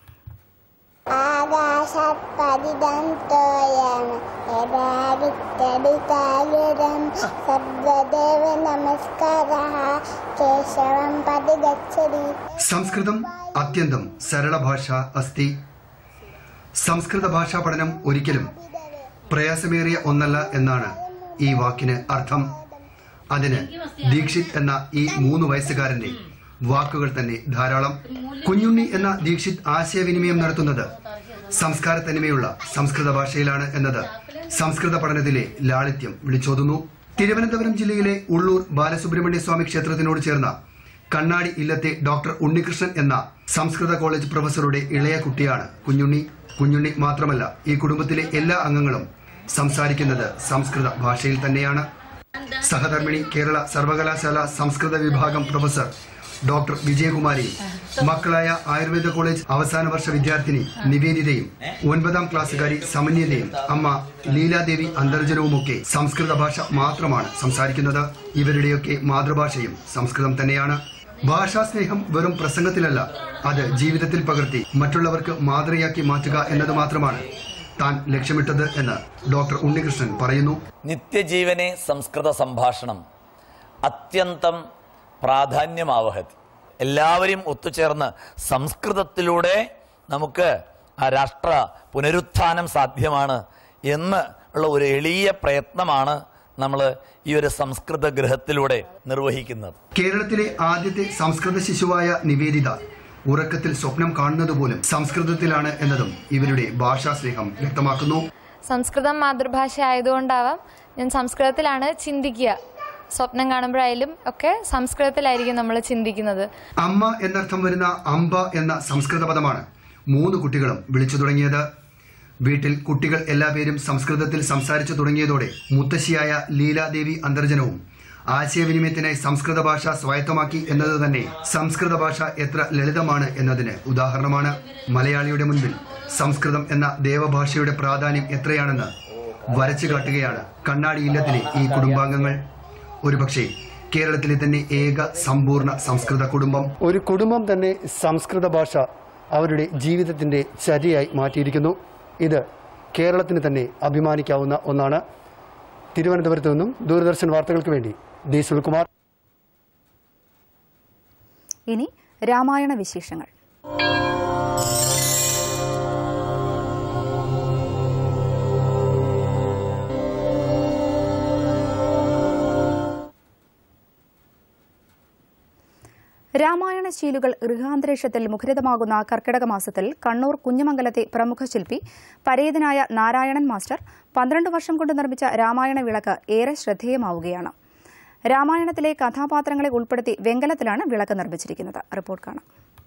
ആകാശപരിതന്തോയം യഥാ വിത്തടിതായുരം സർവദേവ നമസ്കാര കേശവം പതിഗച്ഛതി സംസ്കൃതം അത്യന്തം സരള ഭാഷ അസ്തി സംസ്കൃത ഭാഷാ പഠനം ഒരിക്കലും പ്രയാസമേറിയ ഒന്നല്ല എന്നാണ് ഈ വാക്കിന് അർത്ഥം അതിന് ദീക്ഷിത് എന്ന ഈ മൂന്ന് വയസ്സുകാരന്റെ വാക്കുകൾ തന്നെ ധാരാളം കുഞ്ഞുണ്ണി എന്ന ദീക്ഷിത് ആശയവിനിമയം നടത്തുന്നത് സംസ്കാരത്തനിമയുള്ള സംസ്കൃത ഭാഷയിലാണ് എന്നത് സംസ്കൃത പഠനത്തിലെ ലാളിത്യം വിളിച്ചോതുന്നു തിരുവനന്തപുരം ജില്ലയിലെ ഉള്ളൂർ ബാലസുബ്രഹ്മണ്യ സ്വാമി ക്ഷേത്രത്തിനോട് ചേർന്ന കണ്ണാടി ഇല്ലത്തെ ഡോക്ടർ ഉണ്ണികൃഷ്ണൻ എന്ന സംസ്കൃത കോളേജ് പ്രൊഫസറുടെ ഇളയ കുട്ടിയാണ് കുഞ്ഞുണ്ണി കുഞ്ഞുണ്ണി മാത്രമല്ല ഈ കുടുംബത്തിലെ എല്ലാ അംഗങ്ങളും സംസാരിക്കുന്നത് സംസ്കൃത ഭാഷയിൽ തന്നെയാണ് സഹധർമ്മിണി കേരള സർവകലാശാല സംസ്കൃത വിഭാഗം പ്രൊഫസർ ഡോക്ടർ വിജയകുമാരിയും മക്കളായ ആയുർവേദ കോളേജ് അവസാന വർഷ വിദ്യാർത്ഥിനി നിവേദിതയും ഒൻപതാം ക്ലാസ്സുകാരി സമന്യതയും അമ്മ ലീലാദേവി അന്തർജനവുമൊക്കെ സംസ്കൃത ഭാഷ മാത്രമാണ് സംസാരിക്കുന്നത് ഇവരുടെയൊക്കെ മാതൃഭാഷയും സംസ്കൃതം തന്നെയാണ് ഭാഷാസ്നേഹം വെറും പ്രസംഗത്തിലല്ല അത് ജീവിതത്തിൽ പകർത്തി മറ്റുള്ളവർക്ക് മാതൃയാക്കി മാറ്റുക എന്നത് മാത്രമാണ് താൻ ലക്ഷ്യമിട്ടത് എന്ന് ഡോക്ടർ ഉണ്ണികൃഷ്ണൻ പറയുന്നു നിത്യജീവനെ സംസ്കൃത സംഭാഷണം അത്യന്തം പ്രാധാന്യമാവഹതി എല്ലാവരും ഒത്തുചേർന്ന് സംസ്കൃതത്തിലൂടെ നമുക്ക് ആ രാഷ്ട്ര പുനരുത്ഥാനം സാധ്യമാണ് എന്ന് ഉള്ള ഒരു എളിയ പ്രയത്നമാണ് നമ്മൾ ഈ ഒരു സംസ്കൃത ഗൃഹത്തിലൂടെ നിർവഹിക്കുന്നത് കേരളത്തിലെ ആദ്യത്തെ സംസ്കൃത ശിശുവായ നിവേദിത ഉറക്കത്തിൽ സ്വപ്നം കാണുന്നത് പോലും സംസ്കൃതത്തിലാണ് എന്നതും ഇവരുടെ ഭാഷാസ്നേഹം വ്യക്തമാക്കുന്നു സംസ്കൃതം മാതൃഭാഷ ആയതുകൊണ്ടാവാം ഞാൻ സംസ്കൃതത്തിലാണ് ചിന്തിക്കുക സ്വപ്നം കാണുമ്പോഴായാലും ഒക്കെ സംസ്കൃതത്തിലായിരിക്കും നമ്മൾ ചിന്തിക്കുന്നത് അമ്മ എന്നർത്ഥം വരുന്ന അമ്പ എന്ന സംസ്കൃത പദമാണ് മൂന്ന് കുട്ടികളും വിളിച്ചു തുടങ്ങിയത് വീട്ടിൽ കുട്ടികൾ എല്ലാപേരും സംസ്കൃതത്തിൽ സംസാരിച്ചു തുടങ്ങിയതോടെ മുത്തശ്ശിയായ ലീലാദേവി അന്തർജനവും ആശയവിനിമയത്തിനായി സംസ്കൃത ഭാഷ സ്വായത്തമാക്കി എന്നത് തന്നെ സംസ്കൃത ഭാഷ എത്ര ലളിതമാണ് എന്നതിന് ഉദാഹരണമാണ് മലയാളിയുടെ മുൻപിൽ സംസ്കൃതം എന്ന ദേവഭാഷയുടെ പ്രാധാന്യം എത്രയാണെന്ന് വരച്ചു കാട്ടുകയാണ് കണ്ണാടി ഇല്ലത്തിലെ ഈ കുടുംബാംഗങ്ങൾ ഒരുപക്ഷെ കേരളത്തിലെ തന്നെ ഏക സമ്പൂർണ്ണ സംസ്കൃത കുടുംബം ഒരു കുടുംബം തന്നെ സംസ്കൃത ഭാഷ അവരുടെ ജീവിതത്തിന്റെ ചര്യയായി മാറ്റിയിരിക്കുന്നു ഇത് കേരളത്തിന് തന്നെ അഭിമാനിക്കാവുന്ന ഒന്നാണ് തിരുവനന്തപുരത്ത് നിന്നും ദൂരദർശൻ വാർത്തകൾക്ക് വേണ്ടി ഡി സുൽകുമാർ ഇനി രാമായണ വിശേഷങ്ങൾ രാമായണ ശീലുകൾ ഗൃഹാന്തരീക്ഷത്തിൽ മുഖരിതമാകുന്ന കർക്കിടക മാസത്തിൽ കണ്ണൂർ കുഞ്ഞമംഗലത്തെ പ്രമുഖ ശില്പി പരേതനായ നാരായണൻ മാസ്റ്റർ പന്ത്രണ്ട് വർഷം കൊണ്ട് നിർമ്മിച്ച രാമായണ വിളക്ക് ഏറെ ശ്രദ്ധേയമാവുകയാണ് രാമായണത്തിലെ കഥാപാത്രങ്ങളെ ഉൾപ്പെടുത്തി വെങ്കലത്തിലാണ് വിളക്ക് നിർമ്മിച്ചിരിക്കുന്നത് റിപ്പോർട്ട് കാണാം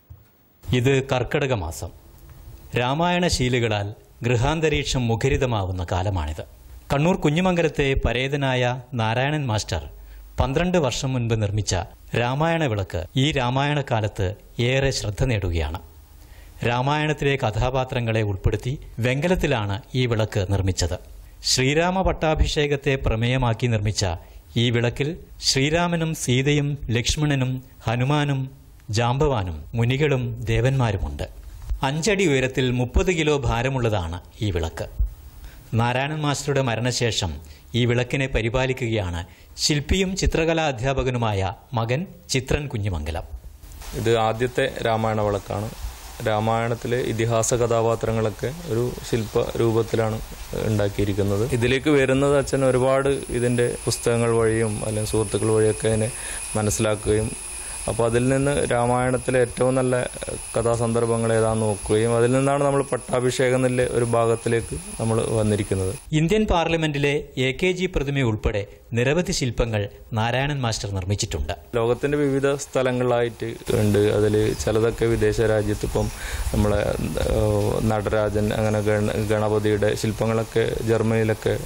ഇത് കർക്കടക മാസം രാമായണ ശീലുകളാൽ ഗൃഹാന്തരീക്ഷം മുഖരിതമാവുന്ന കാലമാണിത് കണ്ണൂർ കുഞ്ഞിമംഗലത്തെ പരേതനായ നാരായണൻ മാസ്റ്റർ പന്ത്രണ്ട് വർഷം മുൻപ് നിർമ്മിച്ച രാമായണ വിളക്ക് ഈ രാമായണ കാലത്ത് ഏറെ ശ്രദ്ധ നേടുകയാണ് രാമായണത്തിലെ കഥാപാത്രങ്ങളെ ഉൾപ്പെടുത്തി വെങ്കലത്തിലാണ് ഈ വിളക്ക് നിർമ്മിച്ചത് ശ്രീരാമ പട്ടാഭിഷേകത്തെ പ്രമേയമാക്കി നിർമ്മിച്ച ഈ വിളക്കിൽ ശ്രീരാമനും സീതയും ലക്ഷ്മണനും ഹനുമാനും ജാമ്പവാനും മുനികളും ദേവന്മാരുമുണ്ട് അഞ്ചടി ഉയരത്തിൽ മുപ്പത് കിലോ ഭാരമുള്ളതാണ് ഈ വിളക്ക് നാരായണൻ മാസ്റ്ററുടെ മരണശേഷം ഈ വിളക്കിനെ പരിപാലിക്കുകയാണ് ശില്പിയും ചിത്രകലാ അധ്യാപകനുമായ മകൻ ചിത്രൻ കുഞ്ഞിമംഗലം ഇത് ആദ്യത്തെ രാമായണ വിളക്കാണ് രാമായണത്തിലെ ഇതിഹാസ കഥാപാത്രങ്ങളൊക്കെ ഒരു ശില്പ രൂപത്തിലാണ് ഉണ്ടാക്കിയിരിക്കുന്നത് ഇതിലേക്ക് വരുന്നത് അച്ഛൻ ഒരുപാട് ഇതിൻ്റെ പുസ്തകങ്ങൾ വഴിയും അല്ലെങ്കിൽ സുഹൃത്തുക്കൾ വഴിയൊക്കെ അതിനെ മനസ്സിലാക്കുകയും അപ്പോൾ അതിൽ നിന്ന് രാമായണത്തിലെ ഏറ്റവും നല്ല കഥാസന്ദർഭങ്ങൾ ഏതാണെന്ന് നോക്കുകയും അതിൽ നിന്നാണ് നമ്മൾ പട്ടാഭിഷേകം എന്നുള്ള ഒരു ഭാഗത്തിലേക്ക് നമ്മൾ വന്നിരിക്കുന്നത് ഇന്ത്യൻ പാർലമെന്റിലെ എ കെ ജി പ്രതിമ ഉൾപ്പെടെ നിരവധി ശില്പങ്ങൾ നാരായണൻ മാസ്റ്റർ നിർമ്മിച്ചിട്ടുണ്ട് ലോകത്തിന്റെ വിവിധ സ്ഥലങ്ങളിലായിട്ട് ഉണ്ട് അതിൽ ചിലതൊക്കെ വിദേശ രാജ്യത്ത് ഇപ്പം നമ്മളെ ഏഹ്, നടരാജൻ അങ്ങനെ ഗണ- ഗണപതിയുടെ ശില്പങ്ങളൊക്കെ ജർമ്മനിയിലൊക്കെ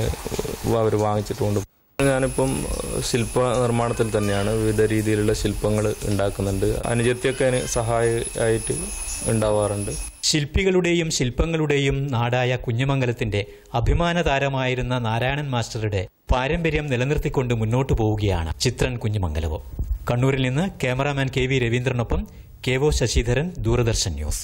അവർ വാങ്ങിച്ചിട്ടുണ്ട് ഞാനിപ്പം ശില്പ നിർമ്മാണത്തിൽ തന്നെയാണ് വിവിധ രീതിയിലുള്ള ശില്പങ്ങൾ ഉണ്ടാക്കുന്നുണ്ട് അനുജത്തിയൊക്കെ അതിന് സഹായമായിട്ട് ഉണ്ടാവാറുണ്ട് ശില്പികളുടെയും ശില്പങ്ങളുടെയും നാടായ കുഞ്ഞമംഗലത്തിന്റെ അഭിമാന താരമായിരുന്ന നാരായണൻ മാസ്റ്ററുടെ പാരമ്പര്യം നിലനിർത്തിക്കൊണ്ട് മുന്നോട്ടു പോവുകയാണ് ചിത്രൻ കുഞ്ഞുമംഗലവും കണ്ണൂരിൽ നിന്ന് ക്യാമറാമാൻ കെ വി രവീന്ദ്രനൊപ്പം K O Sasidharan Doordarshan news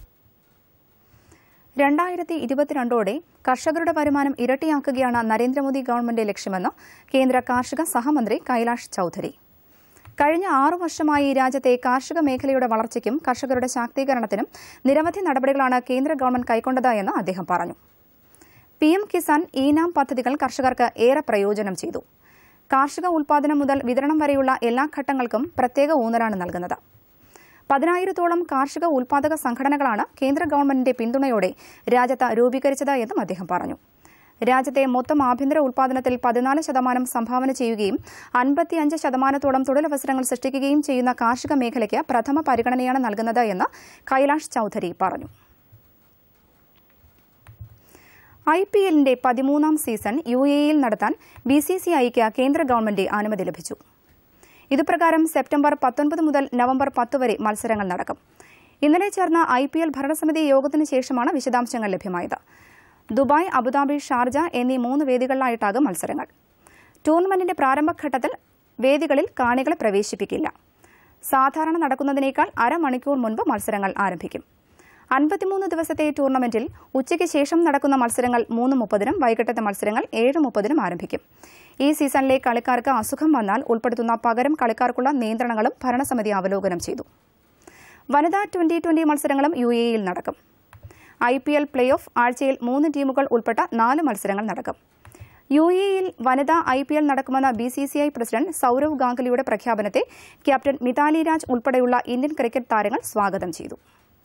രണ്ടായിരത്തി ഇരുപത്തിരണ്ടോടെ കർഷകരുടെ വരുമാനം ഇരട്ടിയാക്കുകയാണ് നരേന്ദ്രമോദി ഗവൺമെന്റ് ലക്ഷ്യമെന്ന് കേന്ദ്ര കാർഷിക സഹമന്ത്രി കൈലാഷ് ചൌധരി കഴിഞ്ഞ ആറു വർഷമായി രാജ്യത്തെ കാർഷിക മേഖലയുടെ വളർച്ചയ്ക്കും കർഷകരുടെ ശാക്തീകരണത്തിനും നിരവധി നടപടികളാണ് കേന്ദ്ര ഗവൺമെന്റ് കൈക്കൊണ്ടത് എന്ന് അദ്ദേഹം പറഞ്ഞു പി എം കിസാൻ ഇ നാം പദ്ധതികൾ കർഷകർക്ക് ഏറെ പ്രയോജനം ചെയ്തു കാർഷിക ഉൽപാദനം മുതൽ വിതരണം വരെയുള്ള എല്ലാ ഘട്ടങ്ങൾക്കും പ്രത്യേക ഊന്നലാണ് നൽകുന്നത് പതിനായിരത്തോളം കാർഷിക ഉൽപാദക സംഘടനകളാണ് കേന്ദ്ര ഗവൺമെന്റിന്റെ പിന്തുണയോടെ രാജ്യത്ത് രൂപീകരിച്ചത് എന്നും അദ്ദേഹം പറഞ്ഞു രാജ്യത്തെ മൊത്തം ആഭ്യന്തര ഉൽപാദനത്തിൽ പതിനാല് ശതമാനം സംഭാവന ചെയ്യുകയും അൻപത്തിയഞ്ച് ശതമാനത്തോളം തൊഴിലവസരങ്ങൾ സൃഷ്ടിക്കുകയും ചെയ്യുന്ന കാർഷിക മേഖലയ്ക്ക് പ്രഥമ പരിഗണനയാണ് നൽകുന്നത് എന്ന് കൈലാഷ് ചൌധരി പറഞ്ഞു ഐ പി എല്ലിന്റെ പതിമൂന്നാം സീസൺ യു എ ഇയിൽ നടത്താൻ ബി സി സി ഐക്ക് കേന്ദ്ര ഗവൺമെന്റ് അനുമതി ലഭിച്ചു ഇതുപ്രകാരം സെപ്റ്റംബർ പത്തൊൻപത് മുതൽ നവംബർ പത്ത് വരെ മത്സരങ്ങൾ നടക്കും ഇന്നലെ ചേർന്ന ഐ പി എൽ ഭരണസമിതി യോഗത്തിന് ശേഷമാണ് വിശദാംശങ്ങൾ ലഭ്യമായത് ദുബായ് അബുദാബി ഷാർജ എന്നീ മൂന്ന് വേദികളിലായിട്ടാകും മത്സരങ്ങൾ ടൂർണമെന്റിന്റെ പ്രാരംഭഘട്ടത്തിൽ വേദികളിൽ കാണികളെ പ്രവേശിപ്പിക്കില്ല സാധാരണ നടക്കുന്നതിനേക്കാൾ അരമണിക്കൂർ മുൻപ് മത്സരങ്ങൾ ആരംഭിക്കും അൻപത്തിമൂന്ന് ദിവസത്തെ ടൂർണമെന്റിൽ ഉച്ചയ്ക്ക് ശേഷം നടക്കുന്ന മത്സരങ്ങൾ മൂന്ന് മുപ്പതിനും വൈകിട്ടത്തെ മത്സരങ്ങൾ ഏഴ് മുപ്പതിനും ആരംഭിക്കും ഈ സീസണിലെ കളിക്കാർക്ക് അസുഖം വന്നാൽ ഉൾപ്പെടുത്തുന്ന പകരം കളിക്കാർക്കുള്ള നിയന്ത്രണങ്ങളും ഭരണസമിതി അവലോകനം ചെയ്തു വനിതാ ട്വന്റി ട്വന്റി മത്സരങ്ങളും യു എയിൽ നടക്കും I P L playoff ആഴ്ചയിൽ മൂന്ന് ടീമുകൾ ഉൾപ്പെട്ട നാല് മത്സരങ്ങൾ നടക്കും യു എയിൽ വനിതാ ഐ പി എൽ നടക്കുമെന്ന B C C I president Sourav ഗാംഗുലിയുടെ പ്രഖ്യാപനത്തെ ക്യാപ്റ്റൻ മിതാലി രാജ് ഉൾപ്പെടെയുള്ള ഇന്ത്യൻ ക്രിക്കറ്റ് താരങ്ങൾ സ്വാഗതം ചെയ്തു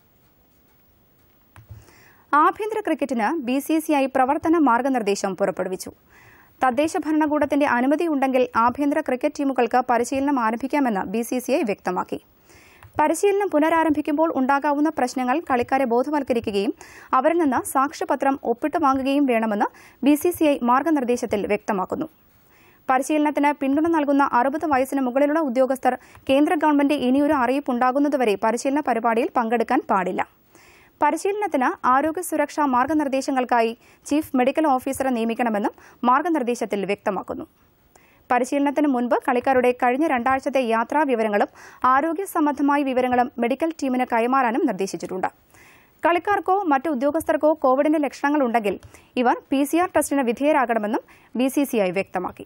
ആഭ്യന്തര ക്രിക്കറ്റിന് ബി സി സി ഐ പ്രവർത്തന മാർഗനിർദ്ദേശം പുറപ്പെടുവിച്ചു തദ്ദേശ ഭരണകൂടത്തിന്റെ അനുമതിയുണ്ടെങ്കിൽ ആഭ്യന്തര ക്രിക്കറ്റ് ടീമുകൾക്ക് പരിശീലനം ആരംഭിക്കാമെന്ന് ബി സി സി ഐ വ്യക്തമാക്കി പരിശീലനം പുനരാരംഭിക്കുമ്പോൾ ഉണ്ടാകാവുന്ന പ്രശ്നങ്ങൾ കളിക്കാരെ ബോധവൽക്കരിക്കുകയും അവരിൽ നിന്ന് സാക്ഷ്യപത്രം ഒപ്പിട്ട് വാങ്ങുകയും വേണമെന്ന് ബി സി സി ഐ മാർഗനിർദ്ദേശത്തിൽ വ്യക്തമാക്കുന്നു പരിശീലനത്തിന് പിന്തുണ നൽകുന്ന അറുപത് വയസ്സിന് മുകളിലുള്ള ഉദ്യോഗസ്ഥർ കേന്ദ്ര ഗവൺമെന്റ് ഇനിയൊരു അറിയിപ്പ് ഉണ്ടാകുന്നതുവരെ പരിശീലന പരിപാടിയിൽ പങ്കെടുക്കാൻ പാടില്ല പരിശീലനത്തിന് ആരോഗ്യ സുരക്ഷാ മാർഗനിർദ്ദേശങ്ങൾക്കായി ചീഫ് മെഡിക്കൽ ഓഫീസറെ നിയമിക്കണമെന്നും മാർഗനിർദ്ദേശത്തിൽ വ്യക്തമാക്കുന്നു പരിശീലനത്തിന് മുൻപ് കളിക്കാരുടെ കഴിഞ്ഞ രണ്ടാഴ്ചത്തെ യാത്രാ വിവരങ്ങളും ആരോഗ്യ സംബന്ധമായ വിവരങ്ങളും മെഡിക്കൽ ടീമിന് കൈമാറാനും നിർദ്ദേശിച്ചിട്ടുണ്ട് കളിക്കാർക്കോ മറ്റ് ഉദ്യോഗസ്ഥർക്കോ കോവിഡിന്റെ ലക്ഷണങ്ങൾ ഉണ്ടെങ്കിൽ ഇവർ പി സി ആർ ടെസ്റ്റിന് വിധേയരാകണമെന്നും ബി സി സി ഐ വ്യക്തമാക്കി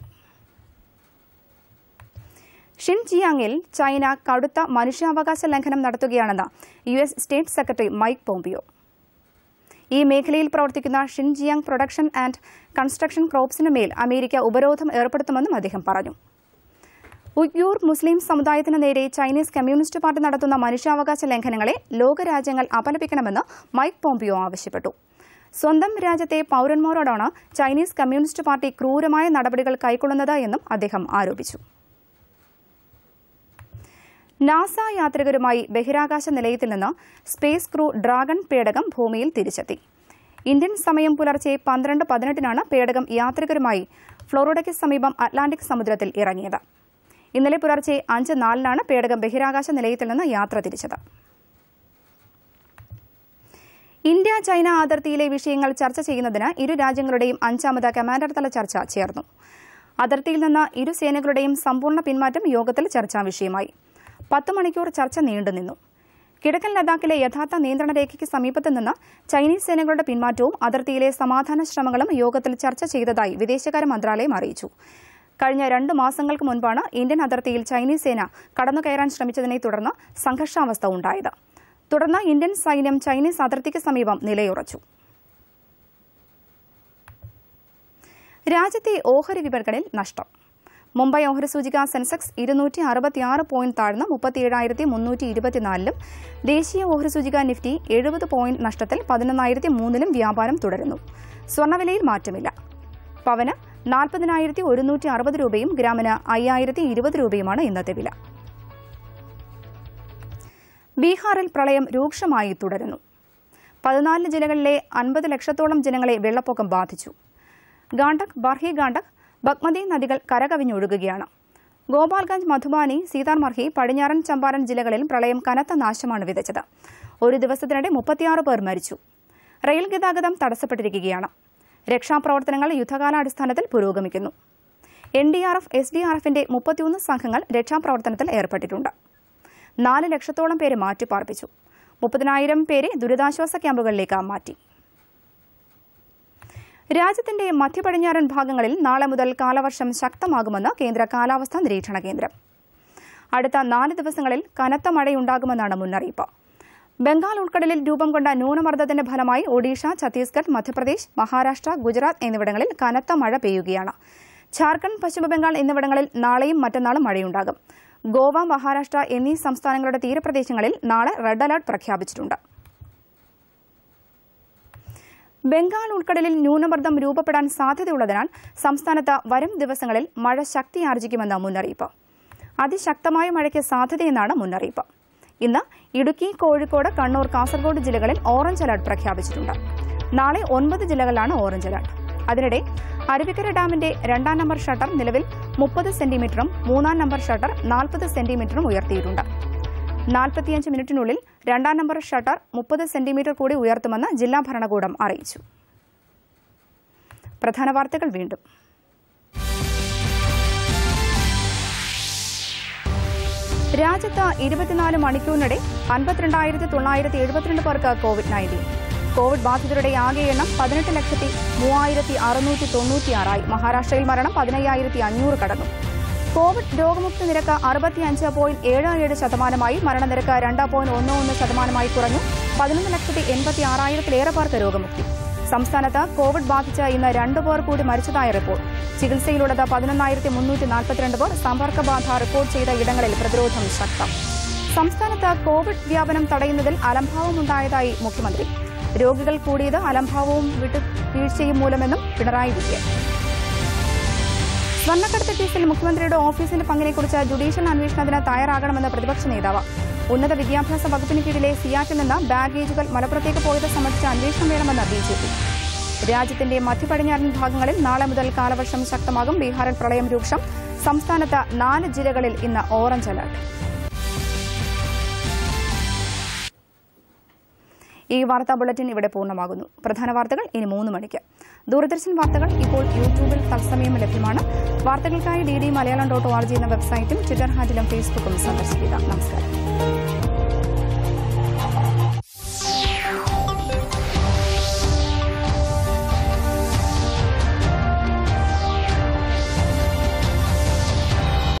ഷിൻജിയാങ്ങിൽ ചൈന കടുത്ത മനുഷ്യാവകാശ ലംഘനം നടത്തുകയാണെന്ന് U S state secretary Mike Pompeo ഈ മേഖലയിൽ പ്രവർത്തിക്കുന്ന ഷിൻജിയാങ് പ്രൊഡക്ഷൻ ആൻഡ് കൺസ്ട്രക്ഷൻ ക്രോപ്സിന് മേൽ അമേരിക്ക ഉപരോധം ഏർപ്പെടുത്തുമെന്നും അദ്ദേഹം പറഞ്ഞു ഉയ്യൂർ മുസ്ലിം സമുദായത്തിന് നേരെ ചൈനീസ് കമ്മ്യൂണിസ്റ്റ് പാർട്ടി നടത്തുന്ന മനുഷ്യാവകാശ ലംഘനങ്ങളെ ലോകരാജ്യങ്ങൾ അപലപിക്കണമെന്ന് മൈക്ക് പോംപിയോ ആവശ്യപ്പെട്ടു സ്വന്തം രാജ്യത്തെ പൌരന്മാരോടാണ് ചൈനീസ് കമ്മ്യൂണിസ്റ്റ് പാർട്ടി ക്രൂരമായ നടപടികൾ കൈക്കൊള്ളുന്നത് എന്നും അദ്ദേഹം ആരോപിച്ചു നാസ യാത്രികരുമായി ബഹിരാകാശ നിലയത്തിൽ നിന്ന് സ്പേസ് ക്രൂ ഡ്രാഗൺ പേടകം ഭൂമിയിൽ തിരിച്ചെത്തി ഇന്ത്യൻ സമയം പുലർച്ചെ പന്ത്രണ്ട് പതിനെട്ടിനാണ് പേടകം യാത്രികരുമായി ഫ്ലോറിഡയ്ക്ക് സമീപം അറ്റ്ലാന്റിക് സമുദ്രത്തിൽ ഇറങ്ങിയത് ഇന്നലെ പുലർച്ചെ അഞ്ച് നാലിനാണ് പേടകം ബഹിരാകാശ നിലയത്തിൽ നിന്ന് യാത്ര തിരിച്ചത് ഇന്ത്യ ചൈന അതിർത്തിയിലെ വിഷയങ്ങൾ ചർച്ച ചെയ്യുന്നതിന് ഇരു രാജ്യങ്ങളുടെയും അഞ്ചാമത് കമാൻഡർ തല ചർച്ച ചേർന്നു അതിർത്തിയിൽ നിന്ന് ഇരു സേനകളുടെയും സമ്പൂർണ്ണ പിന്മാറ്റം യോഗത്തിൽ ചർച്ചാ വിഷയമായി പത്ത് മണിക്കൂർ ചർച്ച നീണ്ടുനിന്നു കിഴക്കൻ ലഡാക്കിലെ യഥാർത്ഥ നിയന്ത്രണ രേഖയ്ക്ക് സമീപത്ത് നിന്ന് ചൈനീസ് സേനകളുടെ പിന്മാറ്റവും അതിർത്തിയിലെ സമാധാന ശ്രമങ്ങളും യോഗത്തിൽ ചർച്ച ചെയ്തതായി വിദേശകാര്യ മന്ത്രാലയം അറിയിച്ചു കഴിഞ്ഞ രണ്ട് മാസങ്ങൾക്ക് മുൻപാണ് ഇന്ത്യൻ അതിർത്തിയിൽ ചൈനീസ് സേന കടന്നുകയറാൻ ശ്രമിച്ചതിനെ തുടർന്ന് സംഘർഷാവസ്ഥ ഉണ്ടായത് തുടർന്ന് ഇന്ത്യൻ സൈന്യം ചൈനീസ് അതിർത്തിക്ക് സമീപം നിലയുറച്ചു രാജ്യത്തെ ഓഹരി വിപണികളിൽ നഷ്ടം മുംബൈ ഓഹരി സൂചിക സെൻസെക്സ് ഇരുന്നൂറ്റി അറുപത്തിയാറ് പോയിന്റ് താഴ്ന്ന് മുപ്പത്തിയേഴായിരത്തി മുന്നൂറ്റി ഇരുപത്തിനാലിലും ദേശീയ ഓഹരി സൂചിക നിഫ്റ്റി എഴുപത് പോയിന്റ് നഷ്ടത്തിൽ പതിനൊന്നായിരത്തി മൂന്നിലും വ്യാപാരം തുടരുന്നു സ്വർണ്ണവിലയിൽ മാറ്റമില്ല പവന് നാൽപ്പതിനായിരത്തി ഒരുന്നൂറ്റി അറുപത് രൂപയും ഗ്രാമിന് അയ്യായിരത്തി ഇരുപത് രൂപയുമാണ് ഇന്നത്തെ വില ബീഹാറിൽ പ്രളയം രൂക്ഷമായി തുടരുന്നു പതിനാല് ജില്ലകളിലെ അൻപത് ലക്ഷത്തോളം ജനങ്ങളെ വെള്ളപ്പൊക്കം ബാധിച്ചു ഗാണ്ടക് ബർഹി ഗാണ്ടക് ബഗ്മതി നദികൾ കരകവിഞ്ഞൊഴുകുകയാണ് ഗോപാൽഗഞ്ച് മധുബാനി സീതാർമർഹി പടിഞ്ഞാറൻ ചമ്പാരൻ ജില്ലകളിൽ പ്രളയം കനത്ത നാശമാണ് വിതച്ചത് ഒരു ദിവസത്തിനിടെ മുപ്പത്തിയാറ് പേർ മരിച്ചു റെയിൽ ഗതാഗതം തടസ്സപ്പെട്ടിരിക്കുകയാണ് രക്ഷാപ്രവർത്തനങ്ങൾ യുദ്ധകാലാടിസ്ഥാനത്തിൽ പുരോഗമിക്കുന്നു N D R F S D R എഫിന്റെ മുപ്പത്തിയൊന്ന് സംഘങ്ങൾ രക്ഷാപ്രവർത്തനത്തിൽ ഏർപ്പെട്ടിട്ടുണ്ട് നാല് ലക്ഷത്തോളം പേരെ മാറ്റിപ്പാർപ്പിച്ചു മുപ്പതിനായിരം പേരെ ദുരിതാശ്വാസ ക്യാമ്പുകളിലേക്ക് മാറ്റി രാജ്യത്തിന്റെ മധ്യപടിഞ്ഞാറൻ ഭാഗങ്ങളിൽ നാളെ മുതൽ കാലവർഷം ശക്തമാകുമെന്ന് കേന്ദ്ര കാലാവസ്ഥാ നിരീക്ഷണ കേന്ദ്രം അടുത്ത നാല് ദിവസങ്ങളിൽ കനത്ത മഴയുണ്ടാകുമെന്നാണ് മുന്നറിയിപ്പ് ബംഗാൾ ഉൾക്കടലിൽ രൂപം കൊണ്ട ന്യൂനമർദ്ദത്തിന്റെ ഫലമായി ഒഡീഷ ഛത്തീസ്ഗഡ് മധ്യപ്രദേശ് മഹാരാഷ്ട്ര ഗുജറാത്ത് എന്നിവിടങ്ങളിൽ കനത്ത മഴ പെയ്യുകയാണ് ഝാർഖണ്ഡ് പശ്ചിമബംഗാൾ എന്നിവിടങ്ങളിൽ നാളെയും മറ്റന്നാളും മഴയുണ്ടാകും ഗോവ മഹാരാഷ്ട്ര എന്നീ സംസ്ഥാനങ്ങളുടെ തീരപ്രദേശങ്ങളിൽ നാളെ റെഡ് അലർട്ട് പ്രഖ്യാപിച്ചിട്ടുണ്ട് ബംഗാൾ ഉൾക്കടലിൽ ന്യൂനമർദ്ദം രൂപപ്പെടാൻ സാധ്യതയുള്ളതിനാൽ സംസ്ഥാനത്ത് വരും ദിവസങ്ങളിൽ മഴ ശക്തിയാർജിക്കുമെന്ന് മുന്നറിയിപ്പ് അതിശക്തമായ മഴയ്ക്ക് സാധ്യതയെന്നാണ് മുന്നറിയിപ്പ് ഇന്ന് ഇടുക്കി കോഴിക്കോട് കണ്ണൂർ കാസർഗോഡ് ജില്ലകളിൽ ഓറഞ്ച് അലർട്ട് പ്രഖ്യാപിച്ചിട്ടുണ്ട് നാളെ ഒൻപത് ജില്ലകളിലാണ് ഓറഞ്ച് അലർട്ട് അതിനിടെ അരുവിക്കര ഡാമിന്റെ രണ്ടാം നമ്പർ ഷട്ടർ നിലവിൽ മുപ്പത് സെന്റിമീറ്ററും മൂന്നാം നമ്പർ ഷട്ടർ നാൽപ്പത് സെന്റിമീറ്ററും ഉയർത്തിയിട്ടുണ്ട് നാൽപ്പത്തിയഞ്ച് മിനിറ്റിനുള്ളിൽ രണ്ടാം നമ്പർ ഷട്ടർ മുപ്പത് സെന്റിമീറ്റർ കൂടി ഉയർത്തുമെന്ന് ജില്ലാ ഭരണകൂടം അറിയിച്ചു പ്രധാന വാർത്തകൾ വീണ്ടും രാജ്യത്ത് ഇരുപത്തിനാല് മണിക്കൂറിനിടെ അൻപത്തിരണ്ടായിരത്തി തൊള്ളായിരത്തി എഴുപത്തിരണ്ട് പേർക്ക് കോവിഡ് നയൻറ്റീൻ കോവിഡ് ബാധിതരുടെ ആകെ എണ്ണം പതിനെട്ട് ലക്ഷത്തി മൂവായിരത്തി അറുന്നൂറ്റി തൊണ്ണൂറ്റിയാറായി മഹാരാഷ്ട്രയിൽ മരണം പതിനയ്യായിരത്തി അഞ്ഞൂറ് കടന്നു കോവിഡ് രോഗമുക്തി നിരക്ക് അറുപത്തിയഞ്ച് പോയിന്റ് ഏഴ് ഏഴ് ശതമാനമായി മരണനിരക്ക് രണ്ട് പോയിന്റ് ഒന്ന് ഒന്ന് ശതമാനമായി കുറഞ്ഞു പതിനൊന്ന് ലക്ഷത്തി എൺപത്തി ആറായിരത്തിലേറെ പേർക്ക് രോഗമുക്തി സംസ്ഥാനത്ത് കോവിഡ് ബാധിച്ച് ഇന്ന് രണ്ടു പേർ കൂടി മരിച്ചതായ റിപ്പോർട്ട് ചികിത്സയിലുള്ളത് പതിനൊന്നായിരത്തി മുന്നൂറ്റി നാൽപ്പത്തിരണ്ട് പേർ സമ്പർക്കബാധ റിപ്പോർട്ട് ചെയ്ത ഇടങ്ങളിൽ പ്രതിരോധം ശക്തം സംസ്ഥാനത്ത് കോവിഡ് വ്യാപനം തടയുന്നതിൽ അലംഭാവമുണ്ടായതായി മുഖ്യമന്ത്രി രോഗികൾ കൂടിയത് അലംഭാവവും വിട്ടുവീഴ്ചയും മൂലമെന്നും പിണറായി വിജയൻ സ്വർണ്ണക്കടത്ത് കേസിൽ മുഖ്യമന്ത്രിയുടെ ഓഫീസിന്റെ പങ്കിനെക്കുറിച്ച് ജുഡീഷ്യൽ അന്വേഷണത്തിന് തയ്യാറാകണമെന്ന് പ്രതിപക്ഷ നേതാവ് ഉന്നത വിദ്യാഭ്യാസ വകുപ്പിന് കീഴിലെ സിയാറ്റിൽ നിന്ന് ബാഗേജുകൾ മലപ്പുറത്തേക്ക് പോയത് സംബന്ധിച്ച് അന്വേഷണം വേണമെന്ന് ബി ജെ പി രാജ്യത്തിന്റെ മധ്യപടിഞ്ഞാറൻ ഭാഗങ്ങളിൽ നാളെ മുതൽ കാലവർഷം ശക്തമാകും ബീഹാറിൽ പ്രളയം രൂക്ഷം സംസ്ഥാനത്ത് നാല് ജില്ലകളിൽ ഇന്ന് ഓറഞ്ച് അലർട്ട് ഈ വാർത്താ ബുള്ളറ്റിൻ ഇവിടെ പൂർണ്ണമാകുന്നു പ്രധാന വാർത്തകൾ ഇനി മൂന്ന് മണിക്ക് ദൂരദർശൻ വാർത്തകൾ ഇപ്പോൾ യൂട്യൂബിൽ തത്സമയം ലഭ്യമാണ് വാർത്തകൾക്കായി D D Malayalam dot O R G എന്ന വെബ്സൈറ്റും ട്വിറ്റർ ഹാൻഡിലും ഫേസ്ബുക്കും സന്ദർശിക്കുക നമസ്കാരം